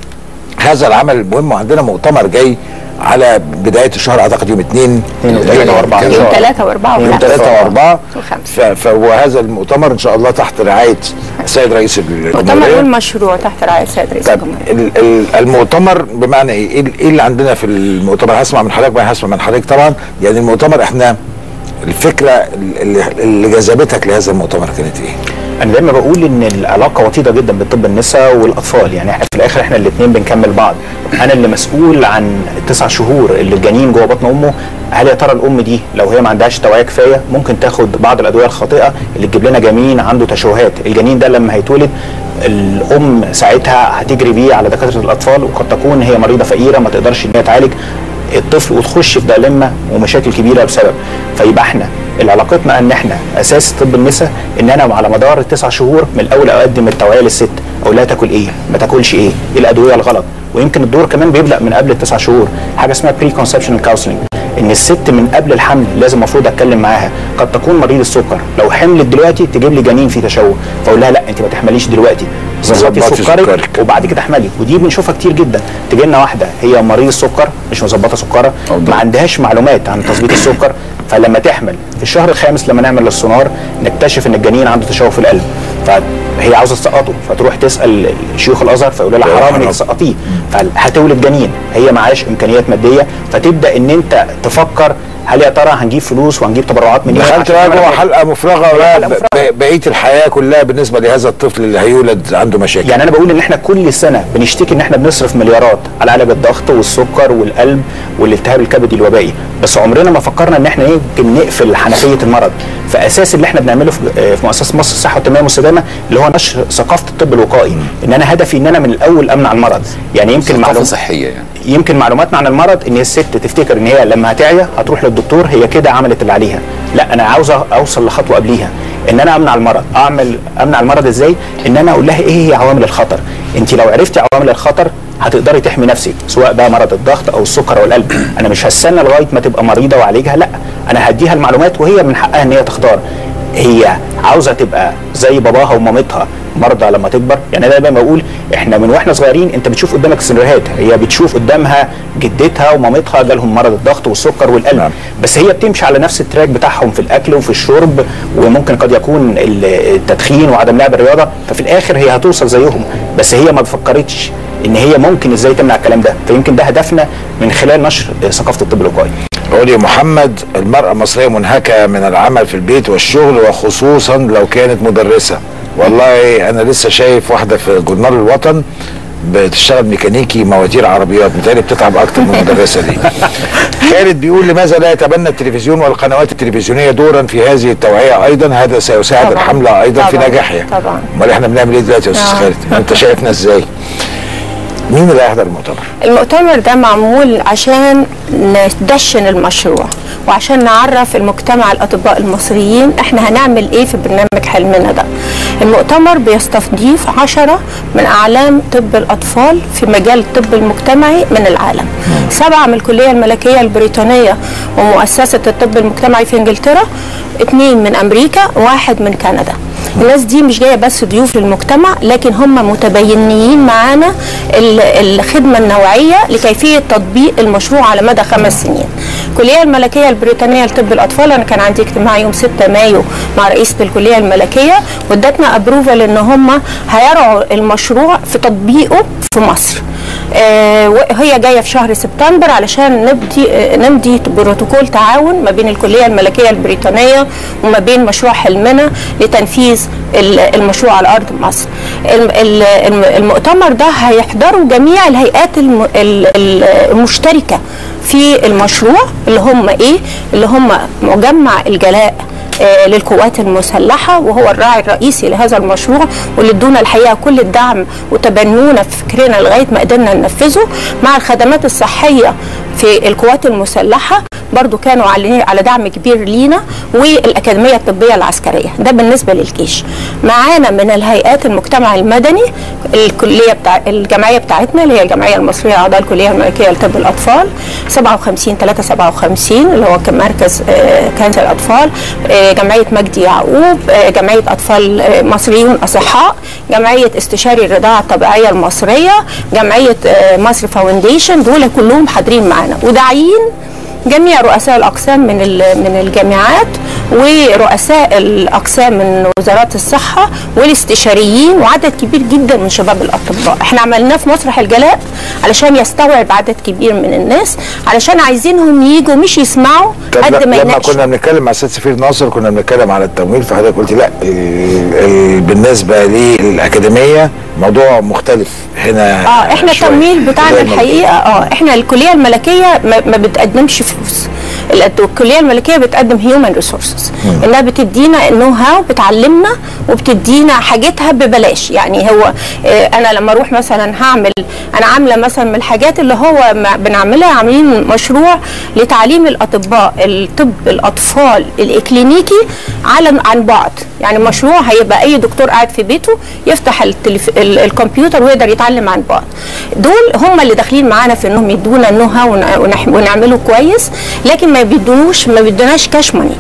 هذا العمل المهم وعندنا مؤتمر جاي على بدايه الشهر اعتقد يوم اثنين اثنين وثلاثة وأربعة. يوم ثلاثة وأربعة يوم وخمسة. ثلاثة وأربعة وخمسة. ف- فهذا المؤتمر إن شاء الله تحت رعاية السيد رئيس مؤتمر الجمهورية والمشروع تحت رعاية السيد رئيس طب الجمهورية ال- ال- المؤتمر بمعنى ايه؟ ايه ايه اللي عندنا في المؤتمر؟ هسمع من حضرتك بقى هسمع من حضرتك طبعا يعني المؤتمر احنا الفكره اللي, اللي جذبتك لهذا المؤتمر كانت ايه؟ انا دايما بقول ان العلاقه وطيده جدا بين طب النساء والاطفال يعني احنا في الاخر احنا الاثنين بنكمل بعض انا اللي مسؤول عن التسع شهور اللي الجنين جوه بطن امه هل يا ترى الام دي لو هي ما عندهاش توعيه كفايه ممكن تاخد بعض الادويه الخاطئه اللي تجيب لنا جنين عنده تشوهات الجنين ده لما هيتولد الام ساعتها هتجري بيه على دكاتره الاطفال وقد تكون هي مريضه فقيره ما تقدرش ان هي تعالج الطفل وتخش في دائمه ومشاكل كبيره بسبب فيبقى احنا علاقتنا ان احنا اساس طب النساء ان انا على مدار التسع شهور من الاول اقدم التوعيه للست اقول لها تاكل ايه ما تاكلش ايه ايه الادويه الغلط ويمكن الدور كمان بيبدا من قبل التسع شهور حاجه اسمها بري كونسبشن كونسلنج ان الست من قبل الحمل لازم المفروض اتكلم معاها قد تكون مريض السكر لو حملت دلوقتي تجيب لي جنين فيه تشوه فاقول لها لا انت ما تحمليش دلوقتي ظبطي ظبطي سكرك سكرك. وبعد كده احملي ودي بنشوفها كتير جدا تجي لنا واحده هي مريض السكر مش مظبطه سكرها ما عندهاش معلومات عن تظبيط السكر فلما تحمل في الشهر الخامس لما نعمل السونار نكتشف ان الجنين عنده تشوه في القلب فهي عاوزه تسقطه فتروح تسال شيوخ الازهر فيقولوا لها يا حرام حرام. انك تسقطيه فهتولد جنين هي معاش امكانيات ماديه فتبدا ان انت تفكر هل يا ترى هنجيب فلوس وهنجيب تبرعات منين دخلت عشان بقى نعمل جوه حاجة؟ حلقه مفرغه حلقة بقى مفرغة. ب- بقيه الحياه كلها بالنسبه لهذا الطفل اللي هيولد عنده مشاكل يعني انا بقول ان احنا كل سنه بنشتكي ان احنا بنصرف مليارات على علاج الضغط والسكر والقلب والالتهاب الكبدي الوبائي بس عمرنا ما فكرنا ان احنا يمكن نقفل حنفيه المرض فاساس اللي احنا بنعمله في آه، في مؤسسه مصر الصحه والتنميه المستدامه اللي هو نشر ثقافه الطب الوقائي ان انا هدفي ان انا من الاول امنع المرض يعني يمكن ثقافه معلوم صحيه يعني يمكن معلوماتنا عن المرض ان الست تفتكر ان هي لما هتعيا هتروح للدكتور هي كده عملت اللي عليها لا انا عاوزه اوصل لخطوه قبليها ان انا امنع المرض اعمل امنع المرض ازاي ان انا اقول لها ايه هي عوامل الخطر انت لو عرفتي عوامل الخطر هتقدري تحمي نفسك سواء بقى مرض الضغط او السكر او القلب انا مش هستنى لغايه ما تبقى مريضه واعالجها لا انا هديها المعلومات وهي من حقها ان هي تختار هي عاوزه تبقى زي باباها ومامتها مرضى لما تكبر يعني انا دايما بقول احنا من واحنا صغيرين انت بتشوف قدامك سيناريوهات هي بتشوف قدامها جدتها ومامتها جالهم مرض الضغط والسكر والقلب نعم. بس هي بتمشي على نفس التراك بتاعهم في الاكل وفي الشرب وممكن قد يكون ال- التدخين وعدم لعب الرياضه ففي الاخر هي هتوصل زيهم بس هي ما فكرتش ان هي ممكن ازاي تمنع الكلام ده فيمكن ده هدفنا من خلال نشر آه، ثقافه الطب الوقائي قولي محمد المرأة المصرية منهكة من العمل في البيت والشغل وخصوصا لو كانت مدرسة والله أنا لسه شايف واحدة في جورنال الوطن بتشتغل ميكانيكي مواتير عربيات متهيألي بتتعب أكتر من المدرسة دي خالد بيقول لماذا لا يتبنى التلفزيون والقنوات التلفزيونية دورا في هذه التوعية أيضا هذا سيساعد طبعاً. الحملة أيضا في طبعاً. نجاحها طبعاً. أمال إحنا بنعمل إيه دلوقتي يا أستاذ آه. خالد أنت شايفنا إزاي مين اللي هيحضر المؤتمر المؤتمر ده معمول عشان ندشن المشروع وعشان نعرف المجتمع الاطباء المصريين احنا هنعمل ايه في برنامج حلمنا ده المؤتمر بيستضيف عشرة من اعلام طب الاطفال في مجال الطب المجتمعي من العالم سبعة من الكلية الملكية البريطانية ومؤسسة الطب المجتمعي في انجلترا اثنين من امريكا واحد من كندا الناس دي مش جايه بس ضيوف للمجتمع لكن هم متبينين معانا ال- الخدمه النوعيه لكيفيه تطبيق المشروع على مدى خمس سنين. الكليه الملكيه البريطانيه لطب الاطفال انا كان عندي اجتماع يوم 6 مايو مع رئيسه الكليه الملكيه وادتنا ابروفال ان هم هيرعوا المشروع في تطبيقه في مصر. آه، وهي جايه في شهر سبتمبر علشان نبدي آه، نمضي بروتوكول تعاون ما بين الكليه الملكيه البريطانيه وما بين مشروع حلمنا لتنفيذ ال- المشروع على ارض مصر. الم- ال- الم- المؤتمر ده هيحضروا جميع الهيئات الم- ال- ال- المشتركه في المشروع اللي هم ايه؟ اللي هم مجمع الجلاء آه، للقوات المسلحة وهو الراعي الرئيسي لهذا المشروع واللي ادونا الحقيقة كل الدعم وتبنونا في فكرنا لغاية ما قدرنا ننفذه مع الخدمات الصحية في القوات المسلحة برضو كانوا على على دعم كبير لينا والأكاديمية الطبية العسكرية ده بالنسبة للجيش معانا من الهيئات المجتمع المدني الكلية بتاع الجمعية بتاعتنا اللي هي الجمعية المصرية أعضاء الكلية الملكية لطب الأطفال 57 357 اللي هو كان مركز آه، كانسر الأطفال آه، جمعية مجدي يعقوب آه، جمعية أطفال آه، مصريون أصحاء جمعية استشاري الرضاعة الطبيعية المصرية جمعية آه، مصر فاونديشن دول كلهم حاضرين معانا وداعيين جميع رؤساء الاقسام من ال- من الجامعات ورؤساء الاقسام من وزارات الصحه والاستشاريين وعدد كبير جدا من شباب الاطباء احنا عملناه في مسرح الجلاء علشان يستوعب عدد كبير من الناس علشان عايزينهم يجوا مش يسمعوا طب قد ما لما يناقشوا كنا بنتكلم مع السيد سفير ناصر كنا بنتكلم على التمويل فحضرتك قلت لا ال- ال- بالنسبه للاكاديميه موضوع مختلف هنا اه احنا شوية. التمويل بتاعنا زي ما الحقيقه اه احنا الكليه الملكيه ما, ما بتقدمش فلوس ال- الكليه الملكيه بتقدم هيومن ريسورسز انها بتدينا النو هاو بتعلمنا وبتدينا حاجتها ببلاش يعني هو آه انا لما اروح مثلا هعمل انا عامله مثلا من الحاجات اللي هو ما بنعملها عاملين مشروع لتعليم الاطباء الطب الاطفال الاكلينيكي على عن بعد يعني مشروع هيبقى اي دكتور قاعد في بيته يفتح التلف... ال- الكمبيوتر ويقدر يتعلم عن بعد دول هم اللي داخلين معانا في انهم يدونا النو هاو ون- ونح- ونعمله كويس لكن ما بيدونوش ما بيدوناش كاش ماني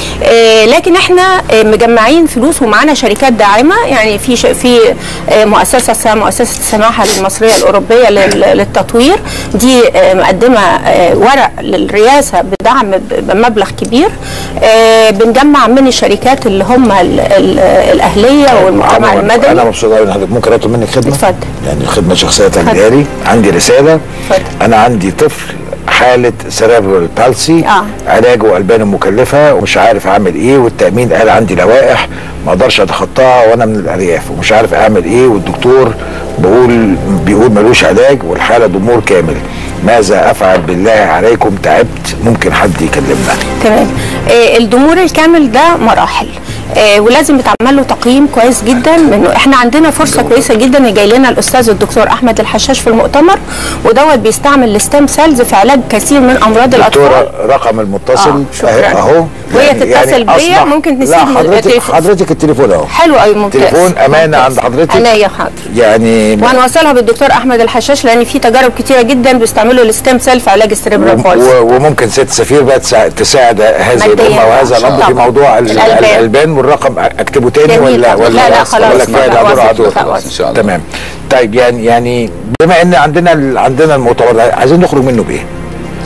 آه، لكن احنا آه، مجمعين فلوس ومعانا شركات داعمه يعني في ش- في آه، مؤسسه اسمها مؤسسه السماحه المصريه الاوروبيه لل- للتطوير دي آه، مقدمه آه، ورق للرئاسه بدعم ب- بمبلغ كبير آه، بنجمع من الشركات اللي هم ال- ال- الاهليه والمجتمع عموماً المدني انا مبسوط قوي ان حضرتك ممكن اطلب منك خدمه اتفضل. يعني خدمه شخصيه تعملها لي عندي رساله اتفضل. انا عندي طفل حالة سيريبرال بالسي آه. علاجه ألبان مكلفة ومش عارف أعمل إيه والتأمين قال عندي لوائح ما أقدرش أتخطاها وأنا من الأرياف ومش عارف أعمل إيه والدكتور بقول بيقول ملوش علاج والحالة ضمور كامل ماذا أفعل بالله عليكم تعبت ممكن حد يكلمنا تمام آه، الضمور الكامل ده مراحل آه، ولازم يتعمل له تقييم كويس جدا منه احنا عندنا فرصه كويسه جدا جاي لنا الاستاذ الدكتور احمد الحشاش في المؤتمر ودوت بيستعمل الستام سيلز في علاج كثير من امراض الاطفال دكتورة رقم المتصل آه، شكراً. أهو وهي تتصل بيا، أصبح- ممكن لا تسيب حضرتك التليفون. حضرتك التليفون أهو حلو قوي ممتاز تليفون أمانة ممتاز. عند حضرتك؟ عناية حاضر يعني وهنوصلها بالدكتور احمد الحشاش لان في تجارب كتيره جدا بيستعملوا الستام سيل في علاج السيريبرال و- بولس و- وممكن ست سفير بقى تساعد, تساعد هذه مادياً الامه وهذا الاب في طبعاً. موضوع ال- الألبان. الالبان والرقم اكتبه تاني جميل ولا طبعاً. ولا لا، لا، خلاص. ولا كفايه لا، ده دور واثق. عدور خلاص. إن شاء الله. تمام طيب يعني يعني بما ان عندنا ال- عندنا المؤتمر ده عايزين نخرج منه بايه؟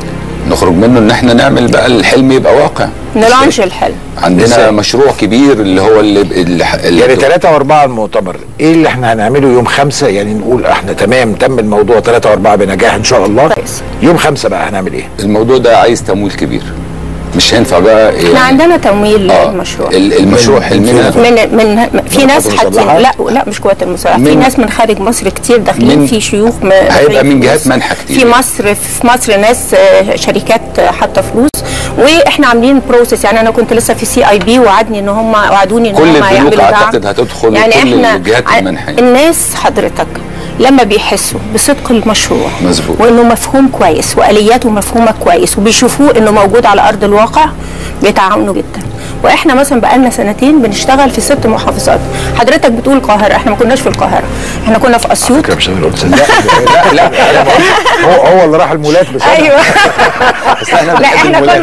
نخرج منه ان احنا نعمل بقى الحلم يبقى واقع نلانش الحلم عندنا إزاي؟ مشروع كبير اللي هو اللي, اللي, اللي يعني ثلاثة وأربعة المؤتمر إيه اللي إحنا هنعمله يوم خمسة يعني نقول إحنا تمام تم الموضوع ثلاثة وأربعة بنجاح إن شاء الله كويس. يوم خمسة بقى هنعمل إيه؟ الموضوع ده عايز تمويل كبير مش هينفع بقى احنا يعني عندنا تمويل آه، للمشروع ال- المشروع من- حلمنا من- من من في من ناس القوات حاطين المسلحة؟ لا لا مش قوات المسلحه في من- ناس من خارج مصر كتير داخلين من- في شيوخ م- هيبقى من فلوس. جهات منحة كتير. في مصر في مصر ناس آه، شركات آه، حاطه فلوس واحنا عاملين بروسيس يعني انا كنت لسه في سي اي بي وعدني ان هم وعدوني ان كل هم البنوك يعملوا دعم أعتقد هتدخل يعني كل احنا الجهات ع- المنحية. الناس حضرتك لما بيحسوا بصدق المشروع مظبوط. وانه مفهوم كويس والياته مفهومه كويس وبيشوفوه انه موجود على ارض الواقع بيتعاونوا جدا واحنا مثلا بقالنا سنتين بنشتغل في ست محافظات حضرتك بتقول القاهره احنا ما كناش في القاهره احنا كنا في اسيوط فكرة مش هنقول لا لا لا أنا بقول- هو هو اللي راح المولات بس أنا- ايوه احنا لا بنحب احنا المولات.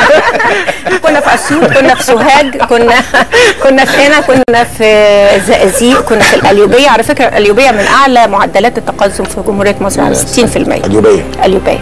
كنا كنا في اسيوط كنا في سوهاج كنا كنا في هنا كنا في الزقازيق كنا في القليوبيه على فكره القليوبيه من اعلى معدلات التقدم في جمهوريه مصر على 60% اليوبية القليوبيه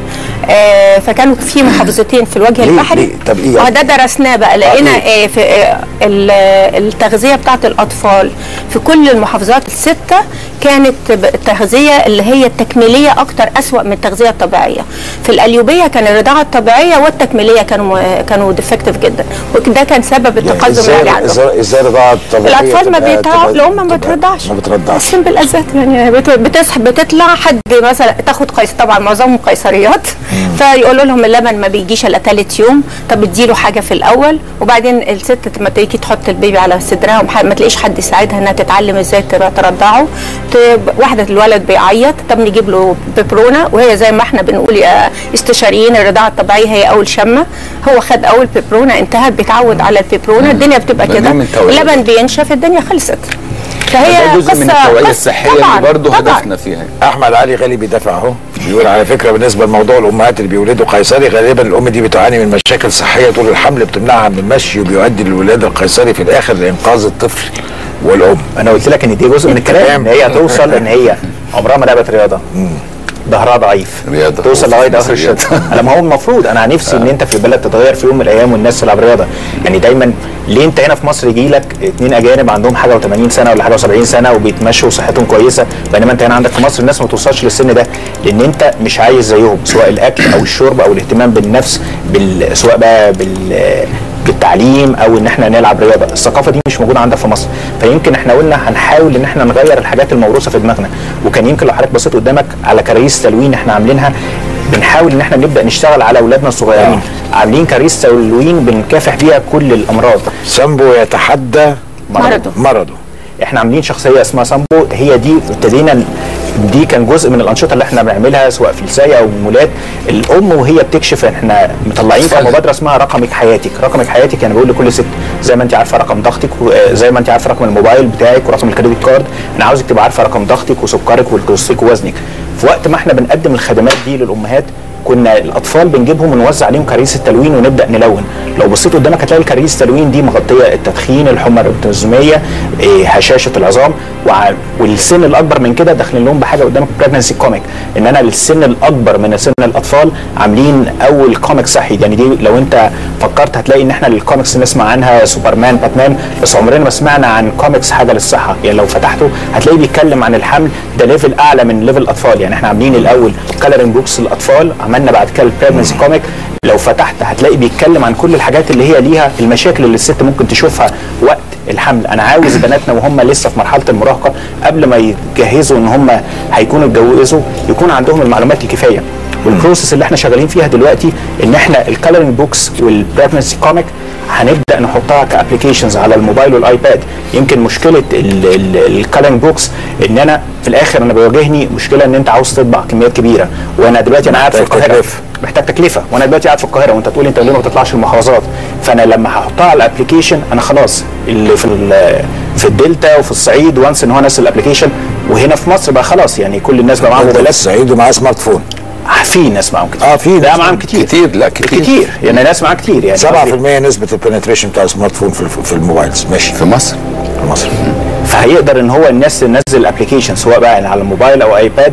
آه فكانوا في محافظتين في الوجه ليه- البحري ليه؟ طب إيه ما هو يعني؟ ده درسناه بقى لقينا ليه؟ آه في آه ال- التغذيه بتاعت الاطفال في كل المحافظات السته كانت ب- التغذيه اللي هي التكميليه اكتر اسوا من التغذيه الطبيعيه في القليوبيه كان الرضاعه الطبيعيه والتكميليه كانوا م- كانوا ديفكتيف جدا وده كان سبب يعني التقدم اللي ازاي عندهم ازاي ازاي الرضاعة الطبيعية الاطفال ما تبقى- بيتعب تبقى- الام ما تبقى- بترضعش ما بترضعش سمبل ازات يعني بت- بتصحى بتطلع حد مثلا تاخد قيس طبعا معظمهم قيصريات فيقولوا لهم اللبن ما بيجيش الا ثالث يوم طب اديله حاجه في الاول وبعدين الست لما تيجي تحط البيبي على صدرها ومح- ما تلاقيش حد يساعدها انها تتعلم ازاي تر- ترضعه ت- واحده الولد بيعيط طب نجيب له بيبرونا وهي زي ما احنا بنقول يا استشاريين الرضاعه الطبيعيه هي اول شمه هو خد اول بيبرونا انتهى بيتعود على البيبرونا الدنيا بتبقى ده كده نوع من التوعية. اللبن بينشف الدنيا خلصت فهي ده جزء من قصة- التوعية قصة- الصحية طبعاً، اللي برضه طبعاً. هدفنا فيها احمد علي غالي بيدافع اهو بيقول على فكره بالنسبه لموضوع الامهات اللي بيولدوا قيصري غالبا الام دي بتعاني من مشاكل صحيه طول الحمل بتمنعها من المشي وبيؤدي للولاده القيصري في الاخر لانقاذ الطفل والام انا قلت لك ان دي جزء من الكلام ان هي توصل ان هي عمرها ما لعبت رياضه ظهرها ضعيف رياضة. توصل لغايه اخر رياضة. الشتاء انا ما هو المفروض انا نفسي ان انت في البلد تتغير في يوم من الايام والناس تلعب رياضه يعني دايما ليه انت هنا في مصر يجي لك اثنين اجانب عندهم حاجه و80 سنه ولا حاجه و70 سنه وبيتمشوا وصحتهم كويسه بينما انت هنا عندك في مصر الناس ما توصلش للسن ده لان انت مش عايز زيهم سواء الاكل او الشرب او الاهتمام بالنفس بال... سواء بقى بال بالتعليم او ان احنا نلعب رياضه الثقافه دي مش موجوده عندك في مصر فيمكن احنا قلنا هنحاول ان احنا نغير الحاجات الموروثه في دماغنا وكان يمكن لو حضرتك بصيت قدامك على كراريس تلوين احنا عاملينها بنحاول ان احنا نبدا نشتغل على اولادنا الصغيرين عاملين كراريس تلوين بنكافح بيها كل الامراض سامبو يتحدى مرضه. مرضه احنا عاملين شخصيه اسمها سامبو هي دي ابتدينا دي كان جزء من الانشطه اللي احنا بنعملها سواء في الساقيه او مولات الام وهي بتكشف احنا مطلعين أطفال. كمبادره اسمها رقمك حياتك رقمك حياتك انا بقول لكل ست زي ما انت عارفه رقم ضغطك وزي ما انت عارفه رقم الموبايل بتاعك ورقم الكريدت كارد انا عاوزك تبقى عارفه رقم ضغطك وسكرك والكوليسترول ووزنك في وقت ما احنا بنقدم الخدمات دي للامهات كنا الاطفال بنجيبهم ونوزع عليهم كراريس التلوين ونبدا نلون لو بصيت قدامك هتلاقي الكراريس التلوين دي مغطيه التدخين الحمى الروماتيزميه إيه، هشاشه العظام وع- والسن الاكبر من كده داخلين لهم بحاجه قدامك بريجنسي كوميك ان انا للسن الاكبر من سن الاطفال عاملين اول كوميك صحي يعني دي لو انت فكرت هتلاقي ان احنا الكوميكس نسمع عنها سوبرمان باتمان بس عمرنا ما سمعنا عن كوميكس حاجه للصحه يعني لو فتحته هتلاقيه بيتكلم عن الحمل ده ليفل اعلى من ليفل الاطفال يعني احنا عاملين الاول كالرين بوكس للاطفال عملنا بعد كده البريجنسي كوميك لو فتحت هتلاقي بيتكلم عن كل الحاجات اللي هي ليها المشاكل اللي الست ممكن تشوفها وقت الحمل انا عاوز بناتنا وهم لسه في مرحله المراهقه قبل ما يتجهزوا ان هم هيكونوا اتجوزوا يكون عندهم المعلومات الكفايه والبروسيس اللي احنا شغالين فيها دلوقتي ان احنا الكالرنج بوكس والبريجنسي كوميك هنبدا نحطها كابلكيشنز على الموبايل والايباد يمكن مشكله الكالرنج بوكس ان انا في الاخر انا بيواجهني مشكله ان انت عاوز تطبع كميات كبيره وانا دلوقتي انا قاعد في محتاج القاهره تكلفة. محتاج تكلفه وانا دلوقتي قاعد في القاهره وانت تقول لي انت ليه ما بتطلعش المحافظات فانا لما هحطها على الابلكيشن انا خلاص اللي في ال- في الدلتا وفي الصعيد وانس ان هو نزل الابلكيشن وهنا في مصر بقى خلاص يعني كل الناس بقى معاهم موبايلات موبايلات الصعيد ومعاه سمارت فون في ناس معاهم كتير اه في لا ناس معاهم كتير كتير لا كتير كتير يعني ناس معاها كتير يعني 7% نسبه البنتريشن بتاع السمارت فون في في الموبايلز ماشي في مصر في مصر فهيقدر ان هو الناس تنزل الابلكيشن سواء بقى على الموبايل او ايباد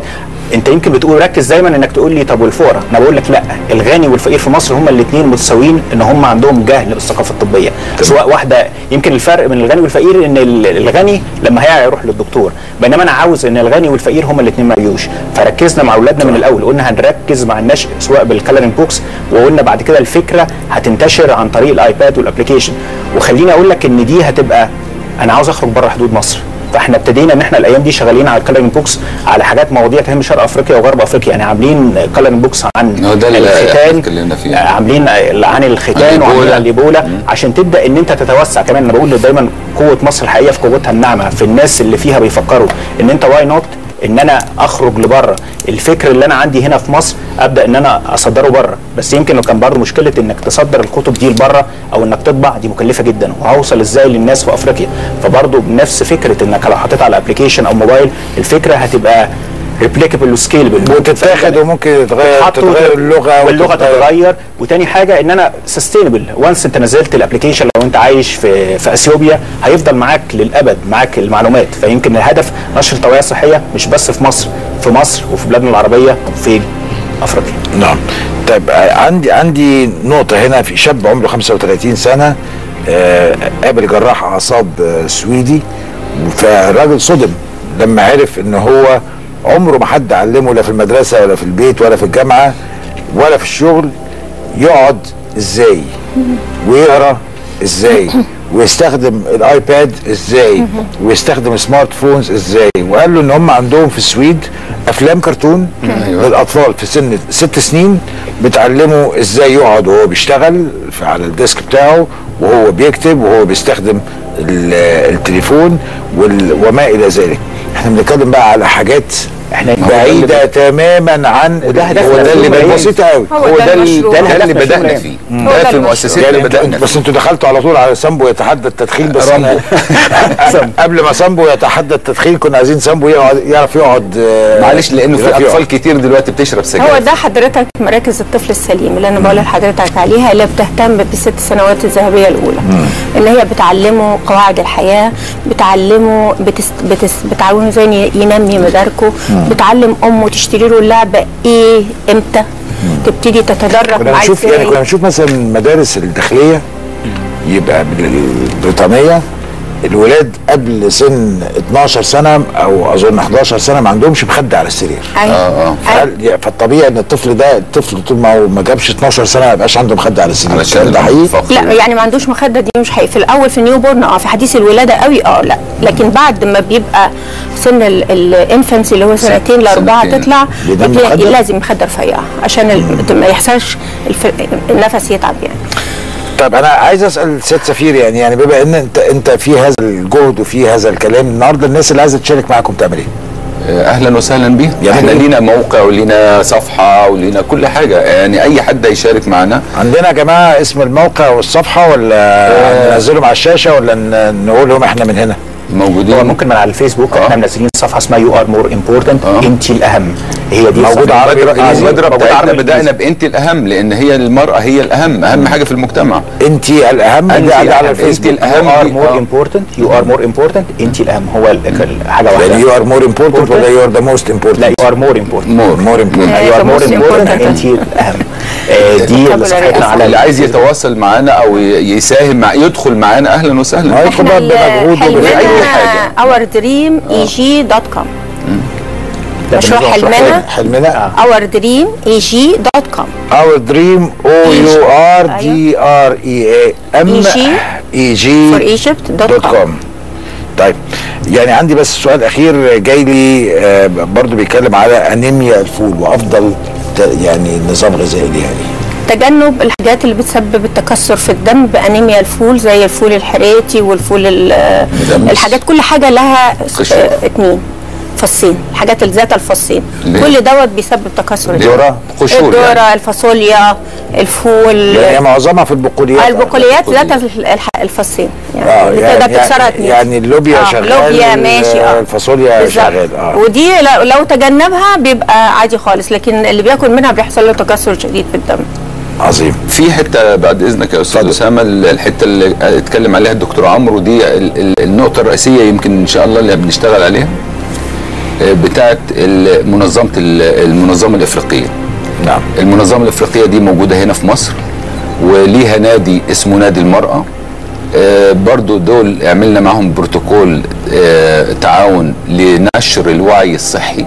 انت يمكن بتقول ركز دايما انك تقول لي طب والفقراء انا بقول لك لا الغني والفقير في مصر هما الاثنين متساويين ان هم عندهم جهل بالثقافه الطبيه سواء واحده يمكن الفرق بين الغني والفقير ان ال- الغني لما هيعي يروح للدكتور بينما انا عاوز ان الغني والفقير هما الاثنين ما يجوش فركزنا مع اولادنا من الاول قلنا هنركز مع النشء سواء بالكالرين بوكس وقلنا بعد كده الفكره هتنتشر عن طريق الايباد والابلكيشن وخليني اقول لك ان دي هتبقى انا عاوز اخرج بره حدود مصر فاحنا ابتدينا ان احنا الايام دي شغالين على الكالرين بوكس على حاجات مواضيع تهم شرق افريقيا وغرب افريقيا يعني عاملين كالرين بوكس عن هو ده اللي الختان اتكلمنا فيه. عاملين عن الختان عن وعاملين الإيبولا. عن الايبولا عشان تبدا ان انت تتوسع كمان انا بقول دايما قوه مصر الحقيقه في قوتها الناعمه في الناس اللي فيها بيفكروا ان انت واي نوت ان انا اخرج لبره الفكر اللي انا عندي هنا في مصر ابدا ان انا اصدره بره بس يمكن لو كان برضه مشكله انك تصدر الكتب دي لبره او انك تطبع دي مكلفه جدا وهوصل ازاي للناس في افريقيا فبرضه بنفس فكره انك لو حطيت على ابلكيشن او موبايل الفكره هتبقى ريبليكابل وسكيلبل وتتاخد وممكن يتغير تتحط تتغير وت- اللغه واللغه وتتغير- تتغير وتاني حاجه ان انا سستينبل وانس انت نزلت الابلكيشن لو انت عايش في في اثيوبيا هيفضل معاك للابد معاك المعلومات فيمكن الهدف نشر التوعيه الصحيه مش بس في مصر في مصر وفي بلادنا العربيه وفي افريقيا نعم طيب آه، عندي عندي نقطة هنا في شاب عمره 35 سنة آه، قابل جراح أعصاب آه، سويدي فالراجل صدم لما عرف إن هو عمره ما حد علمه لا في المدرسة ولا في البيت ولا في الجامعة ولا في الشغل يقعد إزاي ويقرا ازاي ويستخدم الايباد ازاي ويستخدم سمارت فونز ازاي وقال له ان هم عندهم في السويد افلام كرتون أيوة. للاطفال في سن ست سنين بتعلمه ازاي يقعد وهو بيشتغل في- على الديسك بتاعه وهو بيكتب وهو بيستخدم ال- التليفون وال- وما الى ذلك احنا بنتكلم بقى على حاجات احنا بعيده تماما عن وده هدفنا هو ده اللي الأسلوب بسيطه قوي هو هو ده ده ال- المشروع. ده اللي هدفنا بدانا شغل فيه هو ده ده في المشروع. المؤسسات يعني اللي انتوا- بدانا بس انتوا دخلتوا على طول على سامبو يتحدى التدخين بس رامبو. أنا- قبل ما سامبو يتحدى التدخين كنا عايزين سامبو يقعد يعرف يقعد آه، معلش لانه في يعرف يقعد. اطفال كتير دلوقتي بتشرب سجاير هو ده حضرتك مراكز الطفل السليم اللي انا بقول لحضرتك عليها اللي بتهتم بالست سنوات الذهبيه الاولى اللي هي بتعلمه قواعد الحياه بتعلمه بتس بتس بتعلمه ازاي ينمي مداركه بتعلم امه تشتري له اللعبه ايه امتى تبتدي تتدرج كنا معاه بنشوف يعني ازاي كنا بنشوف مثلا المدارس الداخليه يبقى البريطانيه الولاد قبل سن 12 سنه او اظن 11 سنه ما عندهمش مخده على السرير أيوة. اه اه فهل- فالطبيعي ان الطفل ده الطفل طول ما هو ما جابش 12 سنه ما يبقاش عنده مخده على السرير علشان الكلام ده حقيقي فخر. لا يعني ما عندوش مخده دي مش حقيقي في الاول في النيو بورن اه في حديث الولاده قوي اه لا لكن بعد ما بيبقى سن الانفانسي اللي هو سنتين لاربعه سنتين. تطلع بينام بتلاقي مخدر؟ لازم مخده رفيعه عشان ال- ما يحصلش الف- النفس يتعب يعني طيب انا عايز اسال سيد سفير يعني يعني بما ان انت انت في هذا الجهد وفي هذا الكلام النهارده الناس اللي عايزه تشارك معاكم تعمل ايه؟ اهلا وسهلا بيهم يعني احنا إيه؟ لينا موقع ولينا صفحه ولينا كل حاجه يعني اي حد هيشارك معنا عندنا يا جماعه اسم الموقع والصفحه ولا ننزلهم على الشاشه ولا ن- نقول لهم احنا من هنا؟ موجودين هو ممكن من على الفيسبوك آه. احنا منزلين صفحه اسمها يو ار مور امبورتنت آه. انت الاهم هي دي موجودة الصفحة. عربي المبادرة وإنجليزي؟ المبادرة موجودة بتاعتنا عربي بدأنا وإنجليزي. بأنت الأهم لأن هي المرأة هي الأهم أهم حاجة في المجتمع انت الاهم أنت دي قاعده على الأهم. الفيسبوك أنت الأهم يو ار دي، مور آه. امبورتنت يو ار مور امبورتنت انت الاهم هو ال- ال- حاجه واحده يعني يو ار مور امبورتنت ولا يو ار ذا موست امبورتنت؟ لا يو ار مور امبورتنت مور مور امبورتنت Yeah. يو ار the مور most امبورتنت important. انت الاهم آه، دي Vocabulary صفحتنا على اللي ال- عايز يتواصل معانا أو ي- يساهم مع يدخل معانا أهلا وسهلا يدخل بقى بمجهوده أي حلمنا حاجة. اور دريم اي جي دوت كوم ده مشروع بالنسبة حلمنا حلمنا اور دريم اي جي دوت كوم اور دريم او يو ار دي ار اي اي ام EG اي جي فور ايجيبت دوت دوت كوم كوم طيب يعني عندي بس سؤال اخير جاي لي آه، برضو بيتكلم على انيميا الفول وافضل ت- يعني نظام غذائي ليها ايه تجنب الحاجات اللي بتسبب التكسر في الدم بانيميا الفول زي الفول الحراتي والفول ال- مدمس. الحاجات كل حاجه لها قشرة. آه، اتنين فصين الحاجات اللي ذات الفصين ليه؟ كل دوت بيسبب تكسر الدم الذرة؟ قشور الذره يعني. الفاصوليا الفول يعني هي معظمها في البقوليات البقوليات ذات ال- الح- الفصين يعني اه اللي يعني, تقدر تكسرها يعني, اتنين يعني اللوبيا آه، شغال لوبيا ماشي اه الفاصوليا بالظبط. شغال اه ودي لو, لو تجنبها بيبقى عادي خالص لكن اللي بياكل منها بيحصل له تكسر شديد في الدم عظيم في حته بعد اذنك يا استاذ اسامه الحته اللي اتكلم عليها الدكتور عمرو دي ال- ال- النقطه الرئيسيه يمكن ان شاء الله اللي بنشتغل عليها آه، بتاعت ال- منظمه ال- المنظمه الافريقيه نعم المنظمه الافريقيه دي موجوده هنا في مصر وليها نادي اسمه نادي المراه آه، برضو دول عملنا معهم بروتوكول آه، تعاون لنشر الوعي الصحي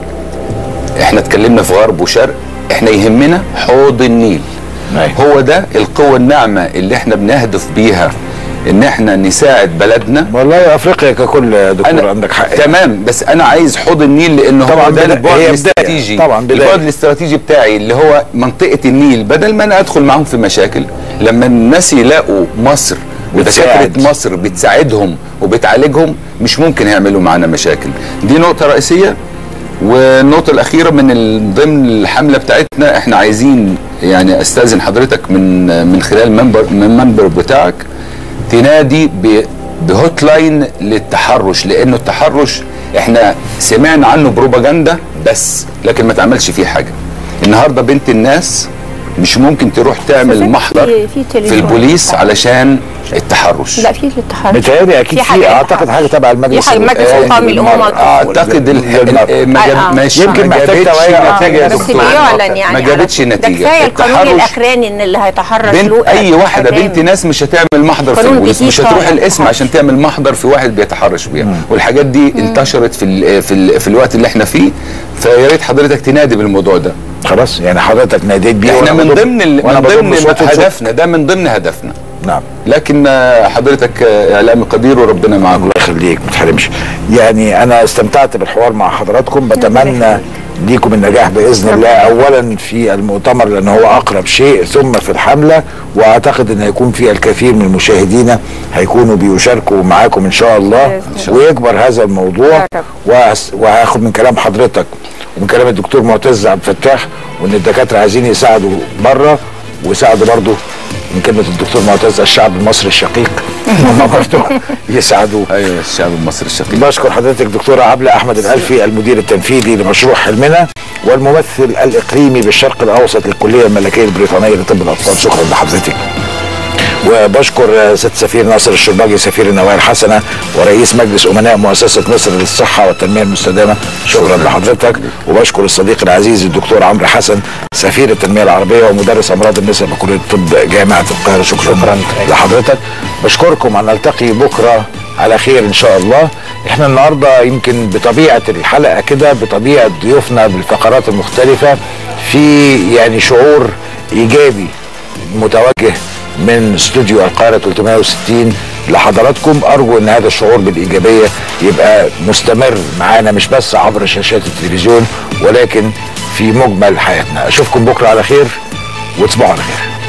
احنا اتكلمنا في غرب وشرق احنا يهمنا حوض النيل أيوة. هو ده القوة الناعمة اللي احنا بنهدف بيها ان احنا نساعد بلدنا والله افريقيا ككل يا دكتور انا عندك حق تمام بس انا عايز حوض النيل لانه طبعاً هو ده بدا- البعد هي بداية. الاستراتيجي طبعاً بداية. البعد الاستراتيجي بتاعي اللي هو منطقه النيل بدل ما انا ادخل معاهم في مشاكل لما الناس يلاقوا مصر بتساعد. ودكاتره مصر بتساعدهم وبتعالجهم مش ممكن يعملوا معانا مشاكل دي نقطه رئيسيه والنقطة الأخيرة من ال- ضمن الحملة بتاعتنا احنا عايزين يعني استاذن حضرتك من من خلال منبر من المنبر بتاعك تنادي ب- بهوت لاين للتحرش لانه التحرش احنا سمعنا عنه بروباجندا بس لكن ما تعملش فيه حاجه النهارده بنت الناس مش ممكن تروح تعمل في- محضر في في تليفون. البوليس علشان التحرش لا في الاتحاد متهيألي اكيد في حاجة في للتحرش. اعتقد حاجه تبع المجلس في حاجة المجلس ال- القومي للأمم المرأة. والأطفال. اعتقد ال- للمرأة. ال- ما جاب- آه. ماشي يمكن ما محتاج جابتش توعية نتيجة يا بس دكتور. بيعلن يعني ما جابتش على- ده نتيجه كفايه القانون التحرش الاخراني ان اللي هيتحرش بنت له اي واحده أمان. بنت ناس مش هتعمل محضر في قانون البوليس جديد مش هتروح طالع. القسم عشان تعمل محضر في واحد بيتحرش بيها والحاجات دي انتشرت في ال في, ال في الوقت اللي احنا فيه فيا ريت حضرتك تنادي بالموضوع ده خلاص يعني حضرتك ناديت بيه احنا وأنا من بضم- ضمن ال- وأنا من بضم ضمن صوت وصوت. هدفنا ده من ضمن هدفنا نعم لكن آه، حضرتك آه، اعلامي قدير وربنا معاكم الله يخليك ما تحرمش يعني انا استمتعت بالحوار مع حضراتكم بتمنى ليكم النجاح باذن الله اولا في المؤتمر لان هو اقرب شيء ثم في الحمله واعتقد ان هيكون في الكثير من المشاهدين هيكونوا بيشاركوا معاكم ان شاء الله بإذن ويكبر هذا الموضوع يا رب. وهس- وهاخد من كلام حضرتك ومن كلام الدكتور معتز عبد الفتاح وان الدكاتره عايزين يساعدوا بره ويساعدوا برضه من كلمه الدكتور معتز الشعب المصري الشقيق هم برضه يساعدوه ايوه الشعب المصري الشقيق بشكر حضرتك دكتورة عبلة أحمد الألفي المدير التنفيذي لمشروع حلمنا والممثل الإقليمي بالشرق الأوسط للكلية الملكية البريطانية لطب الأطفال شكرا لحضرتك وبشكر ست سفير ناصر الشرباجي سفير النوايا الحسنه ورئيس مجلس امناء مؤسسه مصر للصحه والتنميه المستدامه شكرا لحضرتك وبشكر الصديق العزيز الدكتور عمرو حسن سفير التنميه العربيه ومدرس امراض النساء بكليه الطب جامعه القاهره شكرا, شكرا لحضرتك بشكركم ان نلتقي بكره على خير ان شاء الله احنا النهارده يمكن بطبيعه الحلقه كده بطبيعه ضيوفنا بالفقرات المختلفه في يعني شعور ايجابي متوجه من استوديو القاهرة 360 لحضراتكم أرجو أن هذا الشعور بالإيجابية يبقى مستمر معانا مش بس عبر شاشات التلفزيون ولكن في مجمل حياتنا أشوفكم بكرة على خير وتصبحوا على خير